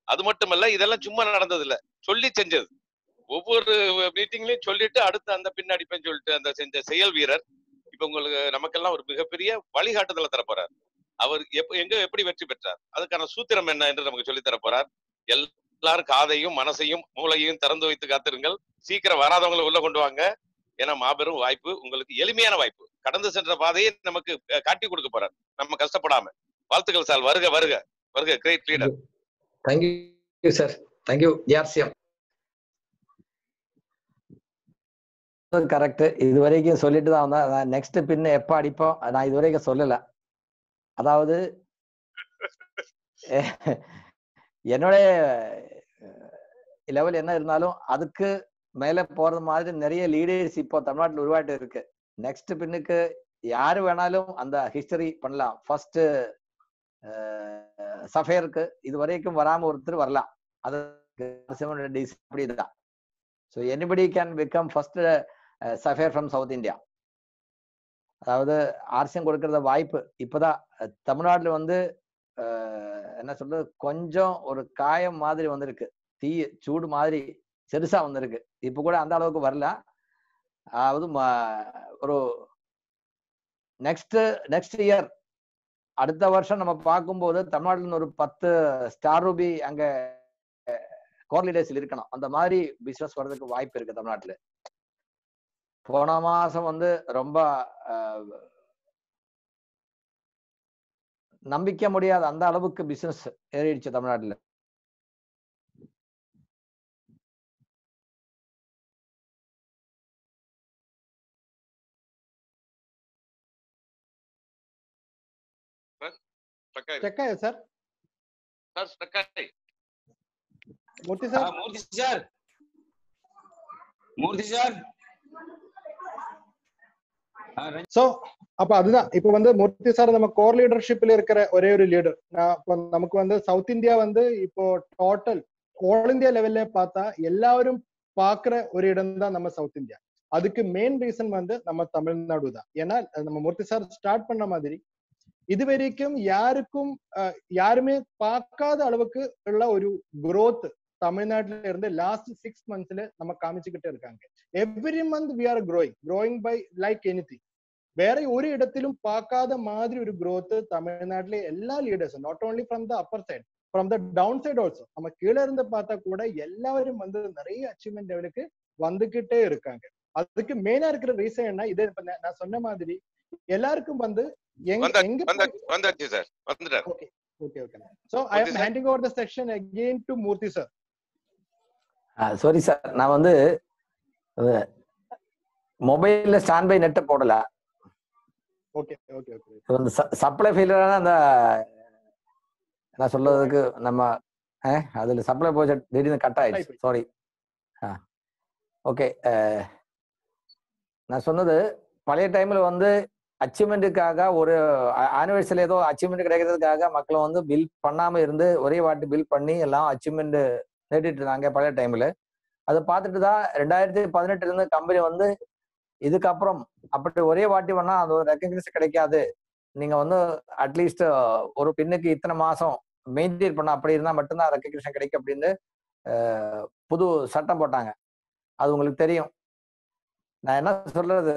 அது மட்டுமல்ல இதெல்லாம் சும்மா நடந்தது இல்ல சொல்லி செஞ்சது ஒவ்வொரு மீட்டிங்லயும் சொல்லிட்டு அடுத்து அந்த பின் அடிப்பேன்னு சொல்லிட்டு அந்த செஞ்ச செயல் வீரர் இப்ப உங்களுக்கு நமக்கெல்லாம் ஒரு மிகப்பெரிய வழிகாட்டுதலை தர போறார் அவர் எப்ப எங்க எப்படி வெற்றி பெற்றார் அதுக்கான சூத்திரம் என்ன என்று நமக்கு சொல்லி தர போறார் எல்லாரும் காதையும் மனசையும் மூளையையும் திறந்து வைத்து காத்திருங்கள் சீக்கிரம் வராதவங்களை உள்ள கொண்டு வாங்க ஏன்னா மாபெரும் வாய்ப்பு உங்களுக்கு எளிமையான வாய்ப்பு கடந்து சென்ற பாதையை நமக்கு அஹ், காட்டி கொடுக்க போறார் நம்ம கஷ்டப்படாம வாழ்த்துக்கள் சார் வருக வருக வருக great leader thank you sir thank you TRCM correct இது வரைக்கும் சொல்லிட்டு தான் வந்தேன் நெக்ஸ்ட் பின்ன எப்ப அடிப்போம் நான் இது வரைக்கும் சொல்லல அதாவது என்னுடைய லெவல் என்ன இருந்தாலும் அதுக்கு மேல போறது மாதிரி நிறைய லீடர்ஸ் இப்போ தமிழ்நாட்டில் உருவாட்டு இருக்கு நெக்ஸ்ட் பின்னுக்கு யாரு வேணாலும் அந்த ஹிஸ்டரி பண்ணலாம் ஃபர்ஸ்ட் சஃபேருக்கு இது வரைக்கும் வராம ஒருத்தர் வரலாம் அது அப்படிதான் so anybody can become first sapphire from south India அதாவது ஆர்சியம் கொடுக்கறத வாய்ப்பு இப்போதான் அஹ், தமிழ்நாட்டுல வந்து அஹ், என்ன சொல்றது கொஞ்சம் ஒரு காயம் மாதிரி வந்திருக்கு தீ சூடு மாதிரி பெருசா வந்திருக்கு இப்ப கூட அந்த அளவுக்கு வரல அதாவது ம- ஒரு நெக்ஸ்ட் நெக்ஸ்ட் இயர் அடுத்த வருஷம் நம்ம பார்க்கும்போது தமிழ்நாட்டுல இருந்து ஒரு பத்து ஸ்டார் ரூபி அங்க கோர் லீடர்ஸ்ல இருக்கணும் அந்த மாதிரி பிசினஸ் வர்றதுக்கு வாய்ப்பு இருக்கு தமிழ்நாட்டுல போன மாசம் வந்து ரொம்ப அஹ், நம்பிக்க முடியாத அந்த அளவுக்கு பிசினஸ் ஏறிடுச்சு தமிழ்நாட்டுல ಚೆಕ್ ಆಯ್ತು ಸರ್ சார் ஸ்டக்காய் ಮೂರ್ತಿ ஆ, sir Murthy sir Murthy sir ஆ, ரஞ்சித் சோ அப்ப அதுதான் இப்ப வந்து மூர்த்தி சார் நம்ம கோர் லீடர்ஷிப்ல இருக்கிற ஒரே ஒரு லீடர் இப்போ நமக்கு வந்து சவுத் இந்தியா வந்து இப்போ டோட்டல் ஆல் இந்தியா லெவல்ல பார்த்தா எல்லாரும் பாக்குற ஒரு இடம் தான் நம்ம சவுத் இந்தியா அதுக்கு மெயின் ரீசன் வந்து நம்ம தமிழ்நாடு தான் ஏன்னா நம்ம மூர்த்தி சார் ஸ்டார்ட் பண்ண மாதிரி இது வரைக்கும் யாருக்கும் அஹ், யாருமே பார்க்காத அளவுக்கு உள்ள ஒரு growth தமிழ்நாட்டுல இருந்து லாஸ்ட் சிக்ஸ் மந்த்ஸ்ல நம்ம காமிச்சுக்கிட்டே இருக்காங்க every month we are growing growing by like anything வேற ஒரு இடத்திலும் பார்க்காத மாதிரி ஒரு growth தமிழ்நாட்டிலே எல்லா லீடர்ஸும் not only from the upper side from the down side also நம்ம கீழே இருந்து பார்த்தா கூட எல்லாரும் வந்து நிறைய அச்சீவ்மெண்ட் லெவலுக்கு வந்துகிட்டே இருக்காங்க அதுக்கு மெயினா இருக்கிற ரீசன் என்ன இது இப்ப நான் நான் சொன்ன மாதிரி எல்லாருக்கும் வந்து எங்க வந்தா- எங்க வந்தாச்சு வந்தாச்சு சார் வந்துட்டார் okay okay okay so I Murthy am sir. Handing over the section again to Murthy sir sorry sir நான் வந்து மொபைல்ல ஸ்டாண்ட் பை நெட்டை போடல ஓகே ஓகே ஓகே இது வந்து சப்ளை ஃபெயிலியரான அந்த என்ன சொல்றதுக்கு நம்ம அஹ், அதுல சப்ளை போச்சு திடீர்னு கட் ஆயிடுச்சு Type. சாரி ஓகே நான் சொன்னது பழைய டைம்ல வந்து அச்சீவ்மெண்ட்டுக்காக ஒரு ஆனிவர்சரி ஏதோ அச்சீவ்மெண்ட் கிடைக்கிறதுக்காக மக்கள் வந்து பில் பண்ணாம இருந்து ஒரே வாட்டி பில் பண்ணி எல்லாம் அச்சீவ்மெண்ட் நேட்டிட்டு இருந்தாங்க பழைய டைம்ல அதை பார்த்துட்டு தான் ரெண்டாயிரத்தி பதினெட்டுல இருந்து கம்பெனி வந்து இதுக்கப்புறம் அப்படி ஒரே வாட்டி பண்ணா அது ஒரு ரெக்கக்னிஸ் கிடைக்காது நீங்க வந்து அட்லீஸ்ட் ஒரு பின்னுக்கு இத்தனை மாசம் மெயின்டைன் பண்ண அப்படி இருந்தா மட்டும்தான் ரெக்கக்னிஷன் கிடைக்கும் அப்படின்னு அஹ், புது சட்டம் போட்டாங்க அது உங்களுக்கு தெரியும் நான் என்ன சொல்றது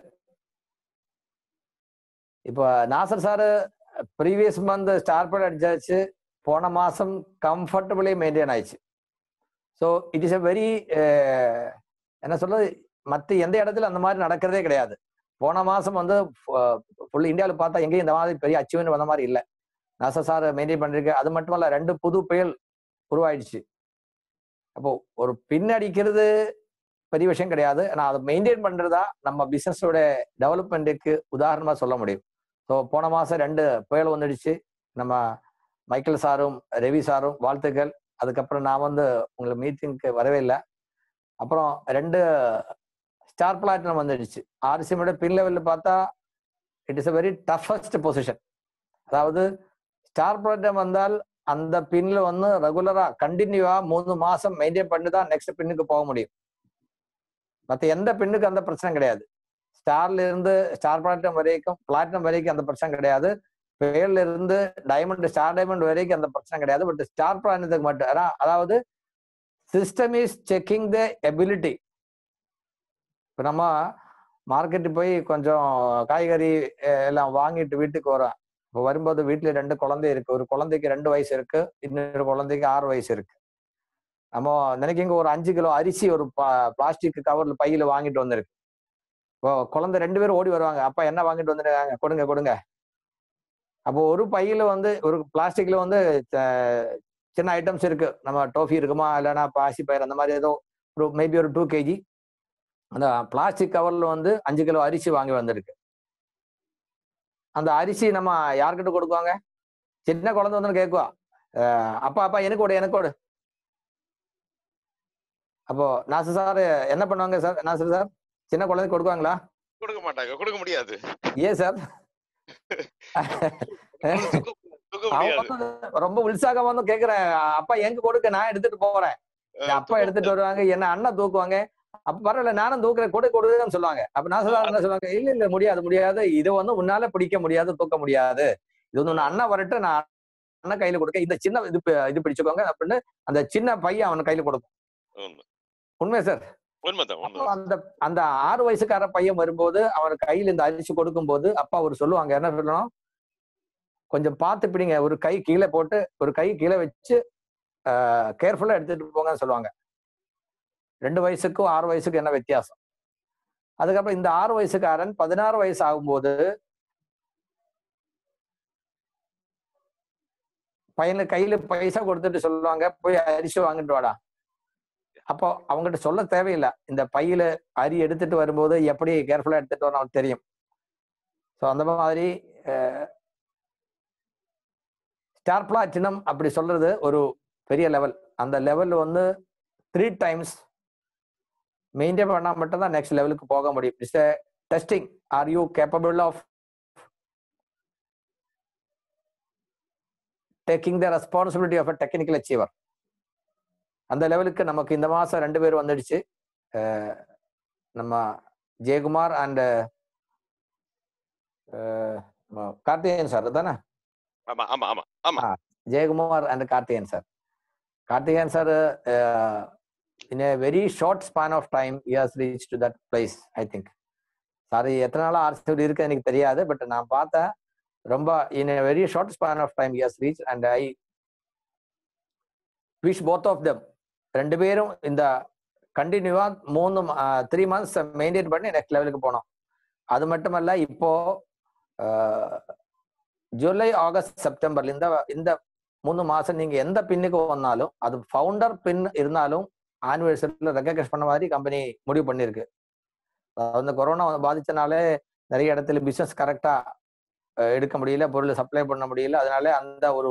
இப்போ Nasar sir previous month star but அடிச்சாச்சு போன மாசம் கம்ஃபர்டபுளி மெயின்டைன் ஆயிடுச்சு so it is a very என்ன சொல்றது மற்ற எந்த இடத்துல அந்த மாதிரி நடக்கிறதே கிடையாது போன மாசம் வந்து ஃபுல் இந்தியாவில் பார்த்தா எங்கேயும் இந்த மாதிரி பெரிய அச்சீவ்மெண்ட் வந்த மாதிரி இல்லை நாசா சார் மெயின்டைன் பண்ணிருக்கு அது மட்டும் இல்ல ரெண்டு புது புயல் உருவாயிடுச்சு அப்போ ஒரு பின்னடிக்கிறது பெரிய விஷயம் கிடையாது ஆனால் அதை மெயின்டைன் பண்றதா நம்ம பிசினஸோட டெவலப்மெண்ட்டுக்கு உதாரணமா சொல்ல முடியும் ஸோ போன மாசம் ரெண்டு புயல் வந்துடுச்சு நம்ம மைக்கேல் சாரும் ரவி சாரும் வாழ்த்துக்கள் அதுக்கப்புறம் நான் வந்து உங்களுக்கு மீட்டிங்க்கு வரவே இல்லை அப்புறம் ரெண்டு ஸ்டார் பிளாட்டினம் வந்துடுச்சு ஆர்சிஎமோட பின் லெவலில் பார்த்தா it is a very toughest position அதாவது ஸ்டார் பிளாட்டினம் வந்தால் அந்த பின்ல வந்து ரெகுலரா கண்டினியூவா மூணு மாசம் மெயின்டைன் பண்ணி தான் நெக்ஸ்ட் பின்னுக்கு போக முடியும் மற்ற எந்த பின்னுக்கு அந்த பிரச்சனை கிடையாது ஸ்டார்ல இருந்து ஸ்டார் பிளாட்டினம் வரைக்கும் பிளாட்டினம் வரைக்கும் அந்த பிரச்சனை கிடையாது பேர்ல இருந்து டைமண்ட் ஸ்டார் டைமண்ட் வரைக்கும் அந்த பிரச்சனை கிடையாது பட் ஸ்டார் பிளானத்துக்கு மட்டும் ஆனா, அதாவது system is checking the ability இப்போ நம்ம மார்க்கெட்டு போய் கொஞ்சம் காய்கறி அஹ், எல்லாம் வாங்கிட்டு வீட்டுக்கு வரோம் இப்போ வரும்போது வீட்டுல ரெண்டு குழந்தை இருக்கு ஒரு குழந்தைக்கு ரெண்டு வயசு இருக்கு இன்னொரு குழந்தைக்கு ஆறு வயசு இருக்கு நம்ம நினைக்கிங்க ஒரு அஞ்சு கிலோ அரிசி ஒரு பிளாஸ்டிக் கவர்ல பையில வாங்கிட்டு வந்திருக்கு இப்போ குழந்தை ரெண்டு பேரும் ஓடி வருவாங்க அப்பா என்ன வாங்கிட்டு வந்துருக்காங்க கொடுங்க கொடுங்க அப்போ ஒரு பையில வந்து ஒரு பிளாஸ்டிக்ல வந்து அஹ், சின்ன ஐட்டம்ஸ் இருக்கு நம்ம டோஃபி இருக்குமா இல்லைன்னா பாசி பயிர் அந்த மாதிரி ஏதோ ஒரு மேபி ஒரு டூ கேஜி அந்த பிளாஸ்டிக் கவர்ல வந்து அஞ்சு கிலோ அரிசி வாங்கி வந்திருக்கு அந்த அரிசி நம்ம யார்கிட்ட கொடுக்குவாங்க சின்ன குழந்தை வந்து கேட்குவா அஹ், அப்பா அப்பா எனக்கு கொடு எனக்கு கொடு அப்போ நாசர் சார் என்ன பண்ணுவாங்க சார் நாசர் சார் சின்ன குழந்தை கொடுக்குவாங்களா கொடுக்க மாட்டாங்க கொடுக்க முடியாது ஏன் சார் தூக்க தூக்க அவன் முடியாது வந்து ரொம்ப உற்சாகமா வந்து கேக்குறேன் அப்பா எங்க கொடுக்க நான் எடுத்துட்டு போறேன் அஹ் அப்பா தூக்க எடுத்துட்டு வருவாங்க என்ன அண்ணன் தூக்குவாங்க அப்ப பரவாயில்ல நானும் தூக்குறேன் கொடு கொடுன்னு சொல்லுவாங்க அப்ப நான் சொல்லுவாங்க என்ன சொல்லுவாங்க இல்ல இல்ல முடியாது முடியாது இது வந்து உன்னால பிடிக்க முடியாது தூக்க முடியாது இது வந்து உன் அண்ணன் வரட்டும் நான் அண்ணன் கையில கொடுக்க இந்த சின்ன இது பி- இது பிடிச்சுக்கோங்க அப்படின்னு அந்த சின்ன பையன் அவன் கையில கொடுக்கும் உண்மை உண்மை சார் உண்மைதான் அப்போ உண்மை அந்த அந்த ஆறு வயசுக்கார பையன் வரும்போது அவன் கையில இந்த அரிசி கொடுக்கும்போது அப்பா அவர் சொல்லுவாங்க என்ன சொல்லணும் கொஞ்சம் பார்த்து பிடிங்க ஒரு கை கீழே போட்டு ஒரு கை கீழே வச்சு கேர்ஃபுல்லா எடுத்துட்டு போங்கன்னு சொல்லுவாங்க ரெண்டு வயசுக்கும் ஆறு வயசுக்கும் என்ன வித்தியாசம் அதுக்கப்புறம் இந்த ஆறு வயசுக்காரன் பதினாறு வயசு ஆகும்போது பையனுக்கு கையில பைசா கொடுத்துட்டு சொல்லுவாங்க போய் அரிசி வாங்கிட்டு வாடா அப்போ அவங்ககிட்ட சொல்ல தேவையில்லை இந்த பையில அரி எடுத்துட்டு வரும்போது எப்படி கேர்ஃபுல்லா எடுத்துட்டு வரணும் அவனுக்கு தெரியும் ஸோ அந்த மாதிரி ஸ்டார் பிளாட்டினம் அப்படி சொல்றது ஒரு பெரிய லெவல் அந்த லெவல் வந்து த்ரீ டைம்ஸ் மெயின்டைன் பண்ணா மட்டும் தான் நெக்ஸ்ட் லெவலுக்கு போக முடியும் it's testing are you capable of taking the responsibility of a technical achiever அந்த லெவலுக்கு நமக்கு இந்த மாசம் ரெண்டு பேர் வந்துடுச்சு அஹ் நம்ம ஜெயக்குமார் அண்ட் கார்த்திகேயன் சார் தானே ஆமா ஆமா ஆமா ஆமா Jayakumar and Karthikeyan sir Karthikeyan sir in a very short span of time years reach to that place I think sir எத்தனை நாளா ஆர்சிபி இருக்கு எனக்கு தெரியாது பட் நான் பார்த்தேன் ரொம்ப in a very short span of time years reach and I wish both of them ரெண்டு பேரும் இந்த கண்டினியூவா மூணு த்ரீ மந்த்ஸ் மெயின்டைன் பண்ணி நெக்ஸ்ட் லெவலுக்கு போனோம் அது மட்டுமல்ல இப்போ அஹ், ஜூலை ஆகஸ்ட் செப்டம்பர்ல இந்த இந்த மூணு மாசம் நீங்க எந்த பின்னுக்கு வந்தாலும் அது ஃபவுண்டர் பின் இருந்தாலும் ஆனிவர்சரியில் ரெக்கக்னைஸ் பண்ண மாதிரி கம்பெனி முடிவு பண்ணியிருக்கு அதாவது இந்த கொரோனா பாதிச்சனாலே நிறைய இடத்துல பிசினஸ் கரெக்டா எடுக்க முடியல பொருள் சப்ளை பண்ண முடியல அதனால அந்த ஒரு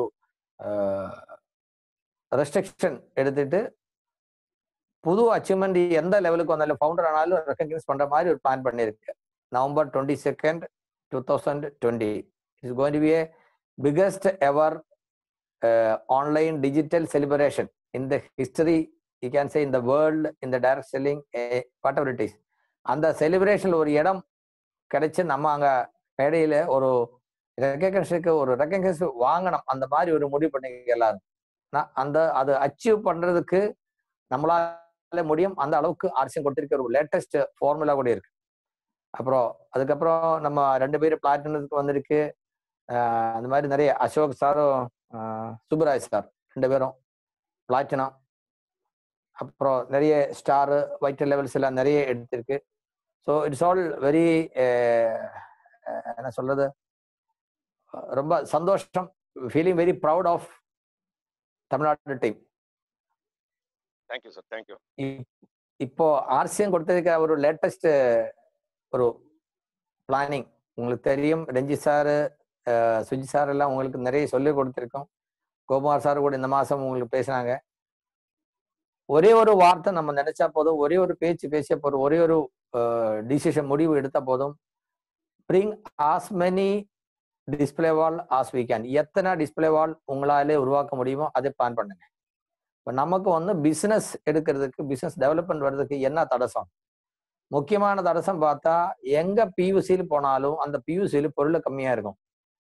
ரெஸ்ட்ரிக்ஷன் எடுத்துட்டு புது அச்சீவ்மெண்ட் எந்த லெவலுக்கு வந்தாலும் ஃபவுண்டர் ஆனாலும் ரெக்கக்னைஸ் பண்ற மாதிரி ஒரு பிளான் பண்ணியிருக்கு November twenty second two thousand twenty it's going to be a biggest ever online digital celebration in the history you can say in the world in the direct selling whatever it is அந்த செலிப்ரேஷன்ல ஒரு இடம் கிடைச்சு நம்ம அங்க மேடையில ஒரு ரெக்கக்னேஷனுக்கு ஒரு ரெக்கக்னேஷ் வாங்கணும் அந்த மாதிரி ஒரு முடிவு பண்ணிக்க எல்லாரும் நான் அந்த அது அச்சீவ் பண்றதுக்கு நம்மளால முடியும் அந்த அளவுக்கு ஆர்சியம் கொடுத்திருக்க ஒரு லேட்டஸ்ட் ஃபார்முலா கூட இருக்கு அப்புறம் அதுக்கப்புறம் நம்ம ரெண்டு பேரும் பிளாட்டினத்துக்கு வந்திருக்கு ஆஹ் அந்த மாதிரி நிறைய அசோக் சாரும் ஆஹ் சுப்பராஜ் சார் ரெண்டு பேரும் பிளாட்டினம் அப்புறம் நிறைய ஸ்டாரு வைட்டல் லெவல்ஸ் எல்லாம் நிறைய எடுத்திருக்கு ஸோ இட்ஸ் ஆல் வெரி என்ன சொல்றது ரொம்ப சந்தோஷம் feeling very proud of Tamil Nadu team thank you sir thank you இப்போ ஆர்சிஎம் கொடுத்திருக்க ஒரு லேட்டஸ்ட் ஒரு பிளானிங் உங்களுக்கு தெரியும் ரஞ்சி சாரு சுஜி சார் எல்லாம் உங்களுக்கு நிறைய சொல்லி கொடுத்துருக்கோம் கோகுமார் சார் கூட இந்த மாசம் உங்களுக்கு பேசினாங்க ஒரே ஒரு வார்த்தை நம்ம நினைச்சா போதும் ஒரே ஒரு பேச்சு பேசிய போதும் ஒரே ஒரு டிசிஷன் முடிவு எடுத்த போதும் bring as many display wall as we can எத்தனை டிஸ்பிளே வால் உங்களாலே உருவாக்க முடியுமோ அதை பிளான் பண்ணுங்க இப்போ நமக்கு வந்து பிசினஸ் எடுக்கிறதுக்கு பிசினஸ் டெவலப்மெண்ட் வர்றதுக்கு என்ன தடசம் முக்கியமான தடசம் பார்த்தா எங்க பியூசியில் போனாலும் அந்த பியூசியில் பொருள் கம்மியா இருக்கும்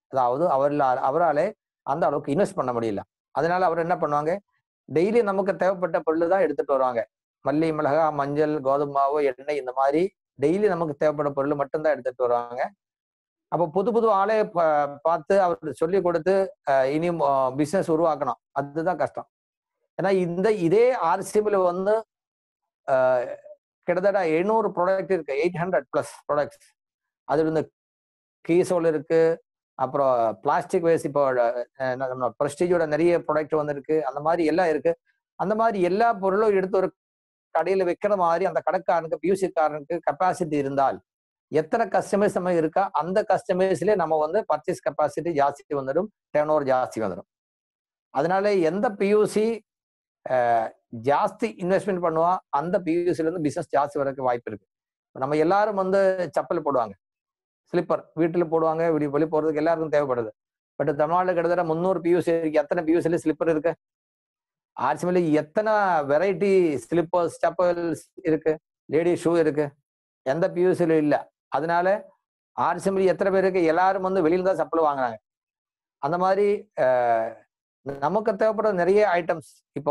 அதாவது அவரில் அவராலே அந்த அளவுக்கு இன்வெஸ்ட் பண்ண முடியல அதனால அவர் என்ன பண்ணுவாங்க டெய்லி நமக்கு தேவைப்பட்ட பொருள் தான் எடுத்துட்டு வருவாங்க மல்லி மிளகா மஞ்சள் கோதுமை மாவு எண்ணெய் இந்த மாதிரி டெய்லி நமக்கு தேவைப்பட்ட பொருள் மட்டும்தான் எடுத்துட்டு வருவாங்க அப்போ புது புது ஆளே பா- பார்த்து அவருக்கு சொல்லி கொடுத்து அஹ், இனி பிசினஸ் உருவாக்கணும் அதுதான் கஷ்டம் ஏன்னா இந்த இதே ஆர்சிஎம்ல வந்து அஹ், கிட்டத்தட்ட எழுநூறு ப்ராடக்ட் இருக்கு எயிட் ஹண்ட்ரட் பிளஸ் ப்ராடக்ட்ஸ் அதுல இந்த கீசோல் இருக்கு அப்புறம் பிளாஸ்டிக் வேஸ்ட் இப்போ அஹ், நம்ம ப்ரெஸ்டீஜோட நிறைய ப்ராடக்ட் வந்திருக்கு அந்த மாதிரி எல்லாம் இருக்கு அந்த மாதிரி எல்லா பொருளும் எடுத்து ஒரு கடையில வைக்கிற மாதிரி அந்த கடைக்காரனுக்கு பியூசிக்காரனுக்கு கெப்பாசிட்டி இருந்தால் எத்தனை கஸ்டமர்ஸ் நம்ம இருக்கா அந்த கஸ்டமர்ஸ்லயே நம்ம வந்து பர்ச்சேஸ் கெப்பாசிட்டி ஜாஸ்தி வந்துடும் டேர்ன் ஓவர் ஜாஸ்தி வந்துடும் அதனால எந்த பியூசி ஜாஸ்தி இன்வெஸ்ட்மெண்ட் பண்ணுவா அந்த பியூசில இருந்து பிசினஸ் ஜாஸ்தி வரதுக்கு வாய்ப்பு இருக்கு இப்ப நம்ம எல்லாரும் வந்து செப்பல் போடுவாங்க ஸ்லிப்பர் வீட்டுல போடுவாங்க இப்படி வெளியே போறதுக்கு எல்லாருக்கும் தேவைப்படுது பட் தமிழ்நாடு கிட்டத்தட்ட முந்நூறு பியூசி இருக்கு எத்தனை பியூசில ஸ்லிப்பர் இருக்கு ஆர்சிமில எத்தனை வெரைட்டி ஸ்லிப்பர்ஸ் செப்பல்ஸ் இருக்கு லேடி ஷூ இருக்கு எந்த பியூசிலும் இல்ல அதனால ஆர்சிமில் எத்தனை பேர் இருக்கு எல்லாரும் வந்து வெளியில தான் செப்பல் வாங்குறாங்க அந்த மாதிரி அஹ், நமக்கு தேவைப்படுற நிறைய ஐட்டம்ஸ் இப்போ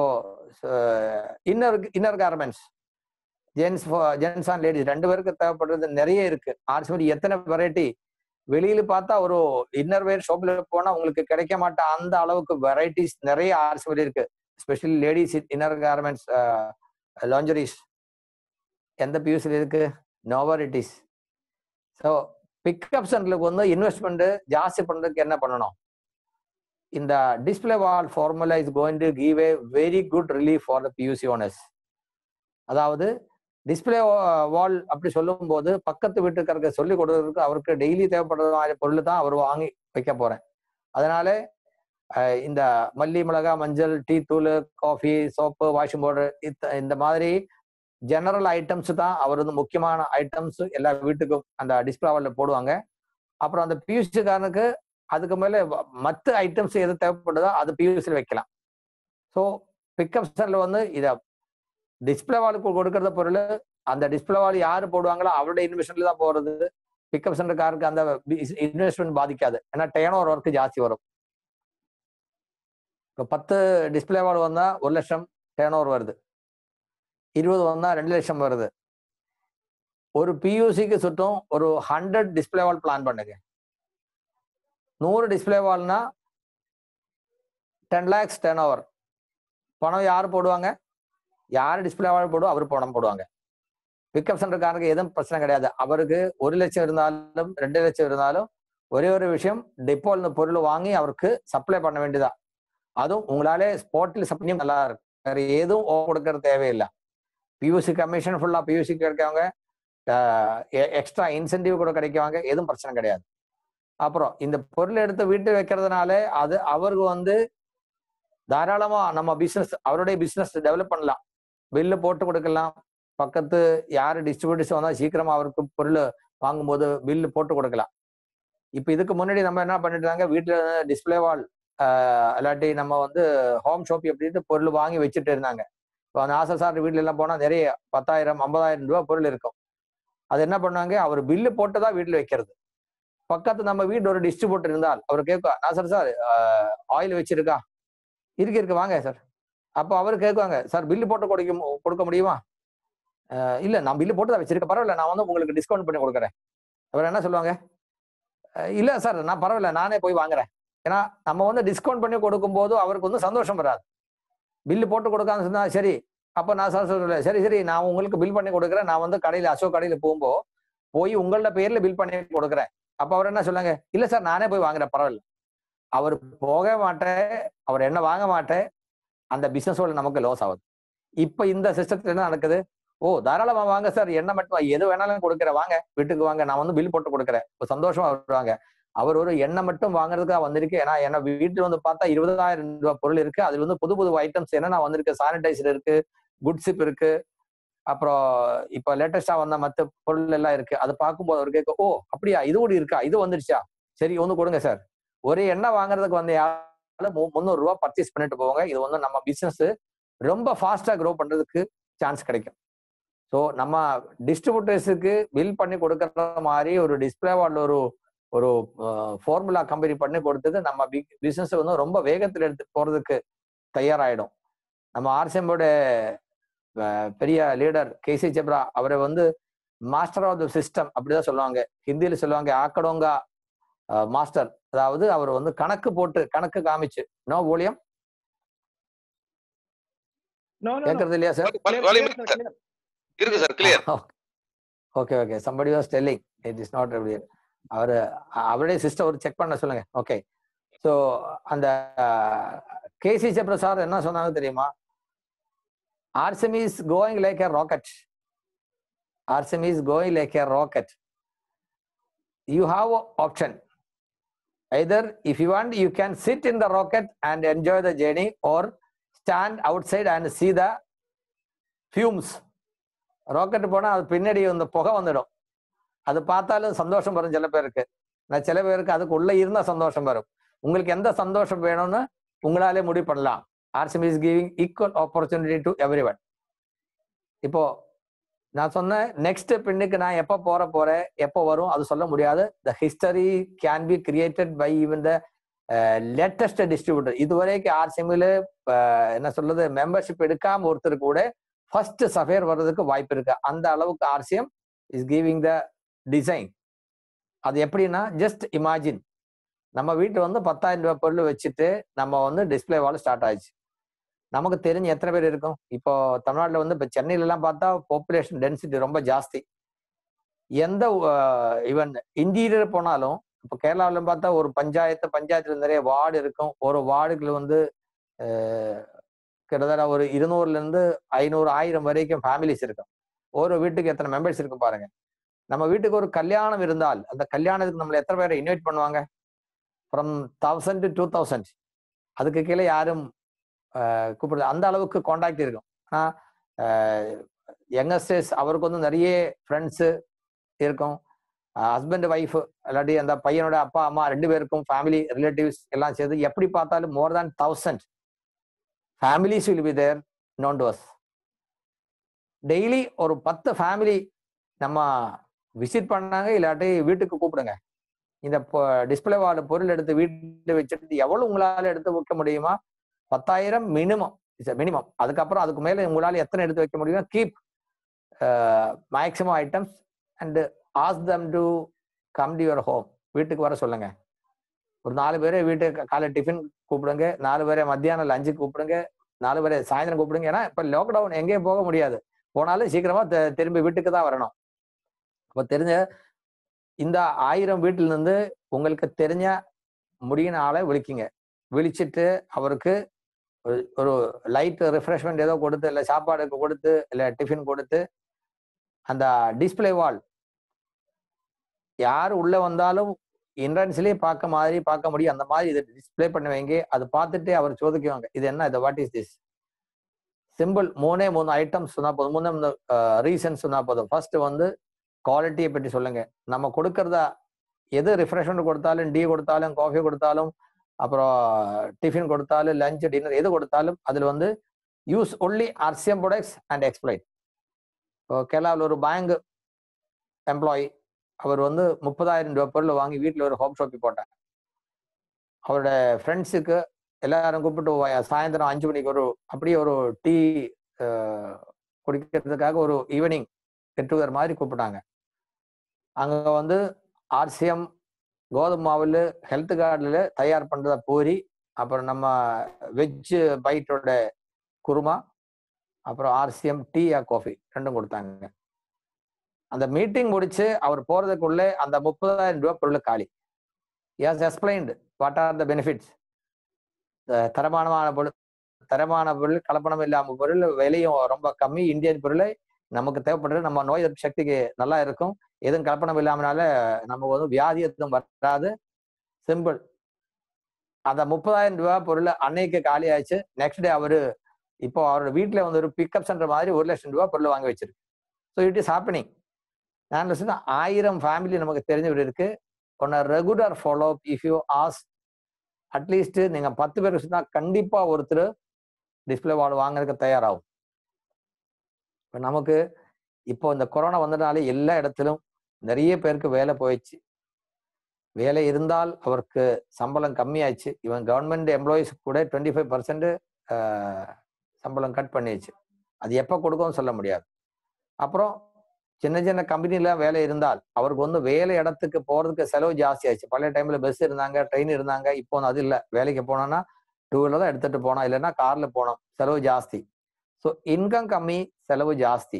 inner inner garments gents gents and ladies ரெண்டு பேருக்கு தேவைப்படுறது நிறைய இருக்கு ஆர்சிமில் எத்தனை வெரைட்டி வெளியில பார்த்தா ஒரு இன்னர் வேர் ஷாப்ல போனா உங்களுக்கு கிடைக்க மாட்ட அந்த அளவுக்கு வெரைட்டிஸ் நிறைய ஆர்சிமில் இருக்கு specially ladies inner garments lingeries எந்த பியூஸ்ல இருக்கு நோவரிட்டிஸ் ஸோ பிக்கப் சென்டருக்கு வந்து இன்வெஸ்ட்மெண்ட் ஜாஸ்தி பண்றதுக்கு என்ன பண்ணணும் இந்த display wall formula is going to give a very good relief for the PUC owners அதாவது டிஸ்பிளே வால் அப்படி சொல்லும்போது பக்கத்து வீட்டுக்காரருக்கு சொல்லி கொடுக்கறதுக்கு அவருக்கு டெய்லி தேவைப்படுற மாதிரி பொருள் தான் அவர் வாங்கி வைக்க போறேன் அதனால அஹ், இந்த மல்லி மிளகா மஞ்சள் டீ தூள் காஃபி சோப்பு வாஷிங் பவுடர் இந்த மாதிரி ஜெனரல் ஐட்டம்ஸ் தான் அவர் வந்து முக்கியமான ஐட்டம்ஸ் எல்லா வீட்டுக்கும் அந்த டிஸ்பிளே வால்ல போடுவாங்க அப்புறம் அந்த பியூசிக்காரனுக்கு அதுக்கு மேல வ- மத்த ஐட்டம்ஸ் எது தேவைப்படுதோ அது பியூசியில் வைக்கலாம் ஸோ பிக்கப் சென்டர்ல வந்து இதை டிஸ்பிளே வாலுக்கு கொடுக்கறத பொருள் அந்த டிஸ்பிளே வால் யாரு போடுவாங்களோ அவருடைய இன்வெஸ்ட்மெண்ட்ல தான் போறது பிக்கப் சென்டர்காருக்கு அந்த இன்வெஸ்ட்மெண்ட் பாதிக்காது ஏன்னா டேன் ஓவர் ஒர்க் ஜாஸ்தி வரும் இப்போ பத்து டிஸ்பிளே வால் வந்தா ஒரு லட்சம் டேன் ஓவர் வருது இருபது வந்தா ரெண்டு லட்சம் வருது ஒரு பியூசிக்கு சுட்டும் ஒரு ஹண்ட்ரட் டிஸ்பிளே வால் பிளான் பண்ணுங்க நூறு டிஸ்பிளே வால்னா டென் லேக்ஸ் டென் ஓவர் பணம் யார் போடுவாங்க யார் டிஸ்பிளே வால் போடுவோ அவர் பணம் போடுவாங்க பிக்கப் சென்டர்காரருக்கு எதுவும் பிரச்சனை கிடையாது அவருக்கு ஒரு லட்சம் இருந்தாலும் ரெண்டு லட்சம் இருந்தாலும் ஒரே ஒரு விஷயம் டெப்போல இந்த பொருள் வாங்கி அவருக்கு சப்ளை பண்ண வேண்டியதா அதுவும் உங்களாலே ஸ்பாட்டில் சப்ளையும் நல்லா இருக்கும் வேற எதுவும் ஓ கொடுக்கறது தேவையில்லை பியூசி கமிஷன் ஃபுல்லா பியூசி கிடைக்கவங்க எக்ஸ்ட்ரா இன்சென்டிவ் கூட கிடைக்குவாங்க எதுவும் பிரச்சனை கிடையாது அப்புறம் இந்த பொருள் எடுத்து வீட்டு வைக்கிறதுனால அது அவருக்கு வந்து தாராளமா நம்ம பிசினஸ் அவருடைய பிசினஸ் டெவலப் பண்ணலாம் பில்லு போட்டு கொடுக்கலாம் பக்கத்து யாரு டிஸ்ட்ரிபியூட்டர்ஸ் வந்தா சீக்கிரமா அவருக்கு பொருள் வாங்கும்போது பில்லு போட்டு கொடுக்கலாம் இப்போ இதுக்கு முன்னாடி நம்ம என்ன பண்ணிட்டு இருந்தாங்க வீட்டுல டிஸ்பிளே வால் இல்லாட்டி நம்ம வந்து ஹோம் ஷாப் அப்படின்ட்டு பொருள் வாங்கி வச்சுட்டு இருந்தாங்க இப்போ அந்த ஆசை சார் வீட்ல எல்லாம் போனா நிறைய பத்தாயிரம் ஐம்பதாயிரம் ரூபாய் பொருள் இருக்கும் அது என்ன பண்ணாங்க அவர் பில்லு போட்டு தான் வீட்டில் வைக்கிறது பக்கத்து நம்ம வீட்டு ஒரு டிஸ்ட்ரிபியூட்டர் இருந்தால் அவர் கேட்குவா நாசர் சார் ஆயில் வச்சிருக்கா இருக்கு இருக்கு வாங்க சார் அப்போ அவர் கேட்குவாங்க சார் பில்லு போட்டு கொடுக்க மு- கொடுக்க முடியுமா அஹ் இல்ல நான் பில்லு போட்டு தான் வச்சிருக்கேன் பரவாயில்ல நான் வந்து உங்களுக்கு டிஸ்கவுண்ட் பண்ணி கொடுக்குறேன் அவர் என்ன சொல்லுவாங்க அஹ் இல்ல சார் நான் பரவாயில்ல நானே போய் வாங்குறேன் ஏன்னா நம்ம வந்து டிஸ்கவுண்ட் பண்ணி கொடுக்கும்போது அவருக்கு வந்து சந்தோஷம் வராது பில்லு போட்டு கொடுக்காம சொன்னா சரி அப்ப நான் சார் சொல்றேன் சரி சரி நான் உங்களுக்கு பில் பண்ணி கொடுக்குறேன் நான் வந்து கடையில அசோக் கடையில போகும்போ போய் உங்களோட பேர்ல பில் பண்ணி கொடுக்குறேன் அப்ப அவர் என்ன சொன்னாங்க இல்ல சார் நானே போய் வாங்குறேன் பரவாயில்ல அவர் போக மாட்டேன் அவர் என்ன வாங்க மாட்டேன் அந்த பிசினஸோட நமக்கு லாஸ் ஆகுது இப்ப இந்த சிஸ்டத்துல என்ன நடக்குது ஓ தாராளமா வாங்க சார் என்ன மட்டும் வா- எது வேணாலும் கொடுக்குறேன் வாங்க வீட்டுக்கு வாங்க நான் வந்து பில் போட்டு கொடுக்குறேன் இப்ப சந்தோஷமா வருவாங்க அவர் ஒரு எண்ணெய் மட்டும் வாங்குறதுக்காக வந்திருக்கு ஏன்னா என்ன வீட்டுல வந்து பார்த்தா இருபதாயிரம் ரூபாய் பொருள் இருக்கு அதுல வந்து புது புது ஐட்டம்ஸ் என்னென்ன வந்திருக்கு சானிடைசர் இருக்கு குட் சிப் இருக்கு அப்புறம் இப்ப லேட்டஸ்டா வந்த மத்த பொருள் எல்லாம் இருக்கு அதை பார்க்கும்போது அவர் கேட்க ஓ அப்படியா இது கூட இருக்கா இது வந்துருச்சா சரி ஒன்று கொடுங்க சார் ஒரு எண்ணெய் வாங்குறதுக்கு வந்து யாராலும் மு- முந்நூறு ரூபாய் பர்ச்சேஸ் பண்ணிட்டு போவாங்க இது வந்து நம்ம பிசினஸ் ரொம்ப ஃபாஸ்டா க்ரோ பண்றதுக்கு சான்ஸ் கிடைக்கும் ஸோ நம்ம டிஸ்ட்ரிபியூட்டர்ஸுக்கு பில் பண்ணி கொடுக்கற மாதிரி ஒரு டிஸ்பிளே வார்டில் ஒரு ஒரு ஃபார்முலா கம்பெனி பண்ணி கொடுத்தது நம்ம பிசினஸ் வந்து ரொம்ப வேகத்தில் எடுத்து போறதுக்கு தயாராயிடும் நம்ம ஆர்சிஎம்போட பெரிய லீடர் கேசி ஜெப்ரா அவரை வந்து மாஸ்டர் ஆஃப் த சிஸ்டம் அப்படிதான் சொல்லுவாங்க ஹிந்தியில சொல்லுவாங்க ஆக்கடோங்கா மாஸ்டர் அதாவது அவர் வந்து கணக்கு போட்டு கணக்கு காமிச்சு நோ ஊழியம் No, no, no. கேட்கறது இல்லையா sir Clear, volume clear, sir, sir. clear. இருக்கு sir clear okay okay somebody was telling it is not அவர் அவருடைய சிஸ்டம் ஒரு செக் பண்ண சொல்லுங்க ஓகே ஸோ அந்த கேசி பிரசாத் என்ன சொன்னாங்க தெரியுமா RCM is going like a rocket RCM is going like a rocket you have option either if you want you can sit in the rocket and enjoy the journey or stand outside and see the fumes rocket போனா அது பின்னாடி இந்த புகை வந்துடும் அது பார்த்தாலும் சந்தோஷம் வரும் சில பேருக்கு நான் சில பேருக்கு அதுக்கு உள்ள இருந்தா சந்தோஷம் வரும் உங்களுக்கு எந்த சந்தோஷம் வேணும்னு உங்களாலே முடிவு பண்ணலாம் RCM is giving equal opportunity to everyone இப்போ நான் சொன்னேன் நெக்ஸ்ட் பின்னுக்கு நான் எப்போ போற போறேன் எப்போ வரும் அது சொல்ல முடியாது the history can be created by even the latest distributor இதுவரைக்கும் ஆர்சிஎம்ல என்ன சொல்றது மெம்பர்ஷிப் எடுக்காம ஒருத்தர் கூட ஃபர்ஸ்ட் சஃபேர் வர்றதுக்கு வாய்ப்பு இருக்கு அந்த அளவுக்கு RCM is giving the design அது எப்படின்னா ஜஸ்ட் இமேஜின் நம்ம வீட்டு வந்து பத்தாயிரம் ரூபாய் பொருள் வச்சுட்டு நம்ம வந்து டிஸ்பிளே வால் ஸ்டார்ட் ஆயிடுச்சு நமக்கு தெரிஞ்சு எத்தனை பேர் இருக்கும் இப்போ தமிழ்நாட்டில் வந்து இப்போ சென்னையில எல்லாம் பார்த்தா பாப்புலேஷன் டென்சிட்டி ரொம்ப ஜாஸ்தி எந்த ஈவன் இன்டீரியர் போனாலும் இப்போ கேரளாவிலும் பார்த்தா ஒரு பஞ்சாயத்து பஞ்சாயத்துல நிறைய வார்டு இருக்கும் ஒரு வார்டுக்குள்ள வந்து அஹ், கிட்டத்தட்ட ஒரு இருநூறுல இருந்து ஐநூறு ஆயிரம் வரைக்கும் ஃபேமிலிஸ் இருக்கும் ஒரு வீட்டுக்கு எத்தனை மெம்பர்ஸ் இருக்கும் பாருங்க நம்ம வீட்டுக்கு ஒரு கல்யாணம் இருந்தால் அந்த கல்யாணத்துக்கு நம்மள எத்தனை பேரை இன்வைட் பண்ணுவாங்க from thousand to two thousand அதுக்கு கீழே யாரும் அஹ், கூப்பிடுறது அந்த அளவுக்கு காண்டாக்ட் இருக்கும் ஆனால் யங்கஸ்டர்ஸ் அவருக்கு வந்து நிறைய ஃப்ரெண்ட்ஸு இருக்கும் ஹஸ்பண்ட் ஒய்ஃப் இல்லாட்டி அந்த பையனோட அப்பா அம்மா ரெண்டு பேருக்கும் ஃபேமிலி ரிலேட்டிவ்ஸ் எல்லாம் சேர்ந்து எப்படி பார்த்தாலும் more than thousand families will be there known to us daily ஒரு பத்து ஃபேமிலி நம்ம விசிட் பண்ணாங்க இல்லாட்டி வீட்டுக்கு கூப்பிடுங்க இந்த டிஸ்பிளே வார்டு பொருள் எடுத்து வீட்டில் வச்சுட்டு எவ்வளவு உங்களால எடுத்து வைக்க முடியுமா பத்தாயிரம் மினிமம் மினிமம் அதுக்கப்புறம் அதுக்கு மேல உங்களால எத்தனை எடுத்து வைக்க முடியுமோ keep maximum items and ask them to come to your home வீட்டுக்கு வர சொல்லுங்க ஒரு நாலு பேரை வீட்டுக்கு காலை டிஃபன் கூப்பிடுங்க நாலு பேரை மத்தியானம் லஞ்சுக்கு கூப்பிடுங்க நாலு பேரை சாயந்தரம் கூப்பிடுங்க ஏன்னா இப்ப லாக்டவுன் எங்கேயும் போக முடியாது போனாலும் சீக்கிரமா தி- திரும்பி வீட்டுக்கு தான் வரணும் அப்ப தெரிஞ்ச இந்த ஆயிரம் வீட்டுல இருந்து உங்களுக்கு தெரிஞ்ச முடியின ஆளை விழிக்குங்க விழிச்சிட்டு அவருக்கு ஒரு- ஒரு லைட் ரெஃப்ரெஷ்மெண்ட் ஏதோ கொடுத்து இல்லை சாப்பாடுக்கு கொடுத்து இல்லை டிஃபின் கொடுத்து அந்த டிஸ்பிளே வால் யார் உள்ள வந்தாலும் என்ட்ரன்ஸ்லயே பார்க்க மாதிரி பார்க்க முடியும் அந்த மாதிரி இதை டிஸ்ப்ளே பண்ண வைங்க அது பார்த்துட்டு அவர் சோதிக்குவாங்க இது என்ன இது வாட் இஸ் திஸ் சிம்பிள் மூணே மூணு ஐட்டம்ஸ் சொன்னா போதும் மூணே மூணு ரீசன் சொன்னா போதும் ஃபர்ஸ்ட் வந்து குவாலிட்டியை பற்றி சொல்லுங்க நம்ம கொடுக்கறதா எது ரிஃப்ரெஷ்மெண்ட் கொடுத்தாலும் டீ கொடுத்தாலும் காஃபி கொடுத்தாலும் அப்புறம் டிஃபின் கொடுத்தாலும் லஞ்ச் டின்னர் எது கொடுத்தாலும் அதில் வந்து use only RCM products and explained இப்போ கேரளாவில் ஒரு பேங்க் எம்ப்ளாயி அவர் வந்து முப்பதாயிரம் ரூபாய் பொருள் வாங்கி வீட்டில் ஒரு ஹோம் ஷாப்பி போட்டார் அவரோட ஃப்ரெண்ட்ஸுக்கு எல்லாரும் கூப்பிட்டு வ- சாயந்தரம் அஞ்சு மணிக்கு ஒரு அப்படியே ஒரு டீ குடிக்கிறதுக்காக ஒரு ஈவினிங் கெட் டுகெதர் மாதிரி கூப்பிட்டாங்க அங்க வந்து ஆர்சிஎம் கோதுமை மாவுல ஹெல்த் கார்டில் தயார் பண்றத பூரி அப்புறம் நம்ம வெஜ் பைட்டோட குருமா அப்புறம் ஆர்சிஎம் டீ ஆ காஃபி ரெண்டும் கொடுத்தாங்க அந்த மீட்டிங் முடிச்சு அவர் போறதுக்குள்ள அந்த முப்பதாயிரம் ரூபாய் பொருள் காலி yes explained what are the benefits தரமானமான பொருள் தரமான பொருள் கலப்பணம் இல்லாம பொருள் விலையும் ரொம்ப கம்மி இந்தியன் பொருள் நமக்கு தேவைப்படுறது நம்ம நோய் எதிர்ப்பு சக்திக்கு நல்லா இருக்கும் எதுவும் கலப்பணம் இல்லாமனால நமக்கு வந்து வியாதி எதுவும் வராது சிம்பிள் அந்த முப்பதாயிரம் ரூபாய் பொருள் அன்னைக்கு காலி ஆயிடுச்சு நெக்ஸ்ட் டே அவரு இப்போ அவரோட வீட்டுல வந்து ஒரு பிக்கப் சென்டர் மாதிரி ஒரு லட்சம் ரூபாய் பொருள் வாங்கி வச்சிருக்கு ஸோ இட் இஸ் ஹாப்பனிங் நான் சொன்னா ஆயிரம் ஃபேமிலி நமக்கு தெரிஞ்சவர் இருக்கு one regular follow if you as at least நீங்க பத்து பேர் சொன்னா கண்டிப்பா ஒருத்தர் டிஸ்பிளே வால் வாங்குறதுக்கு தயாராகும் இப்போ நமக்கு இப்போ இந்த கொரோனா வந்ததுனால எல்லா இடத்திலும் நிறைய பேருக்கு வேலை போயிடுச்சு வேலை இருந்தால் அவருக்கு சம்பளம் கம்மியாச்சு இவன் கவர்மெண்ட் எம்ப்ளாயிஸ் கூட டுவெண்ட்டி ஃபைவ் பர்சன்ட் சம்பளம் கட் பண்ணியாச்சு அது எப்போ கொடுக்கும்னு சொல்ல முடியாது அப்புறம் சின்ன சின்ன கம்பெனில வேலை இருந்தால் அவருக்கு வந்து வேலை இடத்துக்கு போறதுக்கு செலவு ஜாஸ்தி ஆச்சு பழைய டைம்ல பஸ் இருந்தாங்க ட்ரெயின் இருந்தாங்க இப்போ அது இல்லை வேலைக்கு போனோம்னா டூ வீலர் தான் எடுத்துட்டு போனோம் இல்லைன்னா கார்ல போனோம் செலவு ஜாஸ்தி ஸோ இன்கம் கம்மி செலவு ஜாஸ்தி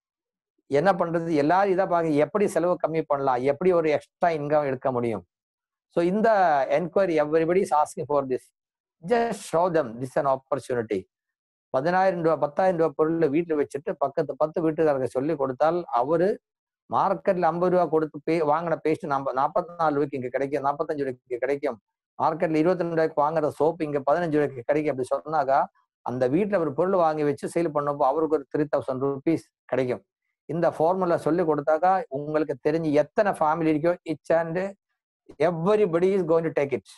என்ன பண்றது எல்லாரும் இதை பார்க்க எப்படி செலவு கம்மி பண்ணலாம் எப்படி ஒரு எக்ஸ்ட்ரா இன்கம் எடுக்க முடியும் ஸோ இந்த enquiry everybody is asking for this just show them this an opportunity பதினாயிரம் ரூபாய் பத்தாயிரம் ரூபாய் பொருள் வீட்டில் வச்சுட்டு பக்கத்து பத்து வீட்டுக்காரங்க சொல்லி கொடுத்தால் அவரு மார்க்கெட்ல ஐம்பது ரூபா கொடுத்து பே வாங்கின பேஸ்ட் நம்ம நாற்பத்தி நாலு ரூபாய்க்கு இங்க கிடைக்கும் நாற்பத்தஞ்சு ரூபாய்க்கு கிடைக்கும் மார்க்கெட்ல இருபத்தி ரெண்டு ரூபாய்க்கு வாங்குற சோப்பு இங்க பதினஞ்சு ரூபாய்க்கு கிடைக்கும் அப்படி சொன்னாக்கா அந்த வீட்டில் ஒரு பொருள் வாங்கி வச்சு சேல் பண்ணப்போ அவருக்கு ஒரு த்ரீ தௌசண்ட் ருபீஸ் கிடைக்கும் இந்த ஃபார்முலா சொல்லி கொடுத்தாக்கா உங்களுக்கு தெரிஞ்சு எத்தனை ஃபேமிலி இருக்கோ it's and everybody is going to take it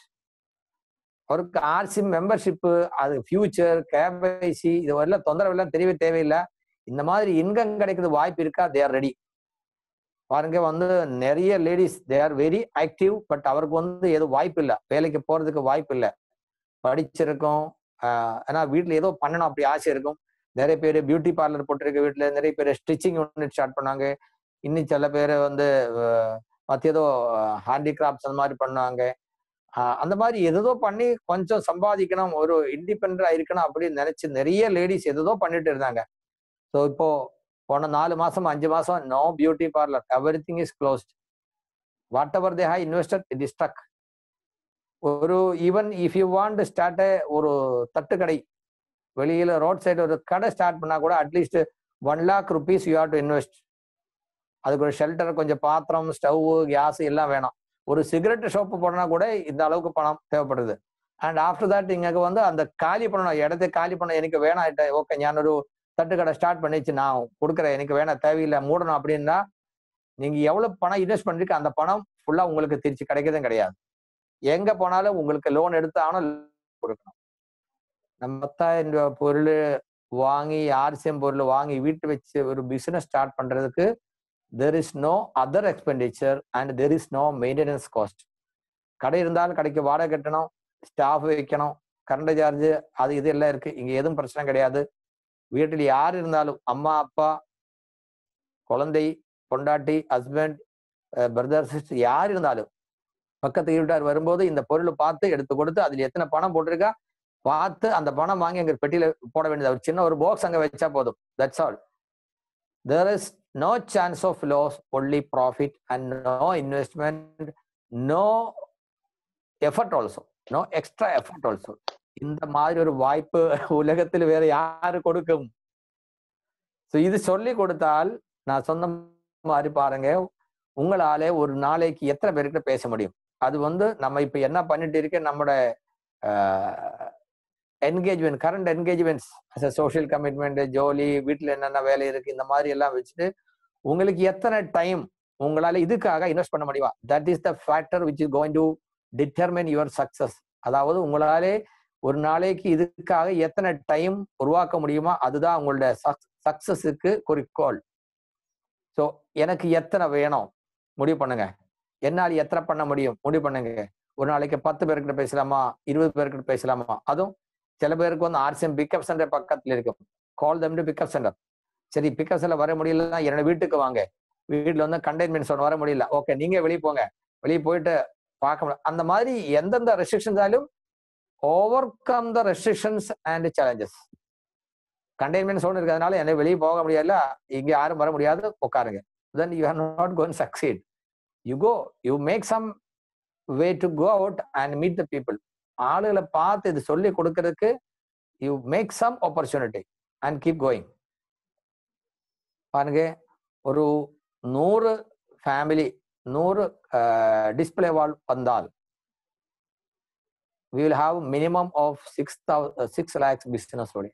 அவருக்கு ஆர்சி மெம்பர்ஷிப்பு அது ஃபியூச்சர் கேபிசி இது வரலாம் தொந்தரவு எல்லாம் தெரியவே தேவையில்லை இந்த மாதிரி இன்கம் கிடைக்கிறது வாய்ப்பு இருக்கா தே ஆர் ரெடி பாருங்க வந்து நிறைய ladies they are very active but அவருக்கு வந்து எதுவும் வாய்ப்பு இல்லை வேலைக்கு போறதுக்கு வாய்ப்பு இல்லை படிச்சிருக்கோம் ஏன்னா வீட்டில் ஏதோ பண்ணணும் அப்படி ஆசை இருக்கும் நிறைய பேர் பியூட்டி பார்லர் போட்டிருக்க வீட்டில் நிறைய பேர் ஸ்டிச்சிங் யூனிட் ஸ்டார்ட் பண்ணாங்க இன்னும் சில பேர் வந்து மற்ற ஏதோ ஹேண்டிகிராஃப்ட்ஸ் அந்த மாதிரி பண்ணாங்க அந்த மாதிரி எதோ பண்ணி கொஞ்சம் சம்பாதிக்கணும் ஒரு இண்டிபெண்டா இருக்கணும் அப்படின்னு நினைச்சு நிறைய லேடிஸ் எதோ பண்ணிட்டு இருந்தாங்க ஸோ இப்போ போன நாலு மாசம் அஞ்சு மாசம் no beauty parlour everything is closed whatever they have invested it is stuck ஒரு even if you want start ஒரு தட்டுக்கடை வெளியில ரோட் சைடு ஒரு கடை ஸ்டார்ட் பண்ணா கூட at least one lakh rupees you have to invest அதுக்கு ஒரு ஷெல்டர் கொஞ்சம் பாத்திரம் ஸ்டவ் கேஸ் எல்லாம் வேணும் ஒரு சிகரெட் ஷாப்பு போடனா கூட இந்த அளவுக்கு பணம் தேவைப்படுது அண்ட் ஆஃப்டர் தட் இங்க வந்து அந்த காலி பண்ணணும் இடத்தை காலி பண்ண எனக்கு வேணாம் ஓகே ஞான் ஒரு தட்டுக்கடை ஸ்டார்ட் பண்ணிச்சு நான் கொடுக்குறேன் எனக்கு வேணாம் தேவையில்லை மூடணும் அப்படின்னா நீங்க எவ்வளவு பணம் இன்வெஸ்ட் பண்ணிருக்க அந்த பணம் ஃபுல்லா உங்களுக்கு திருச்சி கிடைக்கிறதும் கிடையாது எங்க போனாலும் உங்களுக்கு லோன் எடுத்தாலும் கொடுக்கணும் நம்ம பத்தாயிரம் ரூபாய் பொருள் வாங்கி ஆர்சிஎம் பொருள் வாங்கி வீட்டு வச்சு ஒரு பிசினஸ் ஸ்டார்ட் பண்றதுக்கு there is no other expenditure and there is no maintenance cost கடை இருந்தாலும் கடைக்கு வாடகை கட்டணும் ஸ்டாஃப் வைக்கணும் கரண்ட் சார்ஜ் அது இது எல்லாம் இருக்கு இங்க எதுவும் பிரச்சனை கிடையாது வீட்டில் யார் இருந்தாலும் அம்மா அப்பா குழந்தை பொண்டாட்டி ஹஸ்பண்ட் பிரதர் சிஸ்டர் யார் இருந்தாலும் பக்கத்து வீட்டார் வரும்போது இந்த பொருள் பார்த்து எடுத்து கொடுத்து அதுல எத்தனை பணம் போட்டிருக்கா பார்த்து அந்த பணம் வாங்கி அங்க பெட்டியில போட வேண்டியது ஒரு சின்ன ஒரு பாக்ஸ் அங்க வச்சா போதும் that's all there is no chance of loss only profit and no investment no effort also no extra effort also இந்த மாதிரி ஒரு வாய்ப்பு உலகத்தில் வேற யாரு கொடுக்கும் ஸோ இது சொல்லி கொடுத்தால் நான் சொன்ன மாதிரி பாருங்க உங்களாலே ஒரு நாளைக்கு எத்தனை பேர்கிட்ட பேச முடியும் அது வந்து நம்ம இப்ப என்ன பண்ணிட்டு இருக்க நம்மளோட engagement current engagements as a social commitment ஜோலி வீட்டில் என்னென்ன வேலை இருக்கு இந்த மாதிரி எல்லாம் வச்சுட்டு உங்களுக்கு எத்தனை டைம் உங்களால இதுக்காக இன்வெஸ்ட் பண்ண முடியுமா that is the factor which is going to determine your success அதாவது உங்களாலே ஒரு நாளைக்கு இதுக்காக எத்தனை டைம் உருவாக்க முடியுமா அதுதான் உங்களோட சக்சஸுக்கு குறிக்கோள் ஸோ எனக்கு எத்தனை வேணும் முடிவு பண்ணுங்க என்னால் எத்தனை பண்ண முடியும் முடிவு பண்ணுங்க ஒரு நாளைக்கு பத்து பேர்கிட்ட பேசலாமா இருபது பேர்கிட்ட பேசலாமா அதுவும் சில பேருக்கு வந்து ஆர்சிஎம் பிக்கப் சென்டர் பக்கத்துல இருக்கும் call them to pickup centre சரி பிக்கப் சென்டர் வர முடியலன்னா என்னோட வீட்டுக்கு வாங்க வீட்டுல வந்து கண்டெய்ன்மெண்ட் சோன் வர முடியல ஓகே நீங்க வெளியே போங்க வெளியே போயிட்டு பார்க்க முடியும் அந்த மாதிரி எந்தெந்த ரெஸ்ட்ரிக்ஷன்ஸ் ஆலும் overcome the restrictions and challenges containment zone இருக்கிறதுனால என்ன வெளியே போக முடியல இங்க யாரும் வர முடியாது உட்காருங்க then you are not gonna succeed you go you make some way to go out and meet the people ஆளுகளை பார்த்து இது சொல்லி கொடுக்கறதுக்கு you make some opportunity and keep going பாருங்க ஒரு நூறு ஃபேமிலி நூறு டிஸ்பிளே வால் வந்தால் we will have minimum of six six lakhs business ஓடி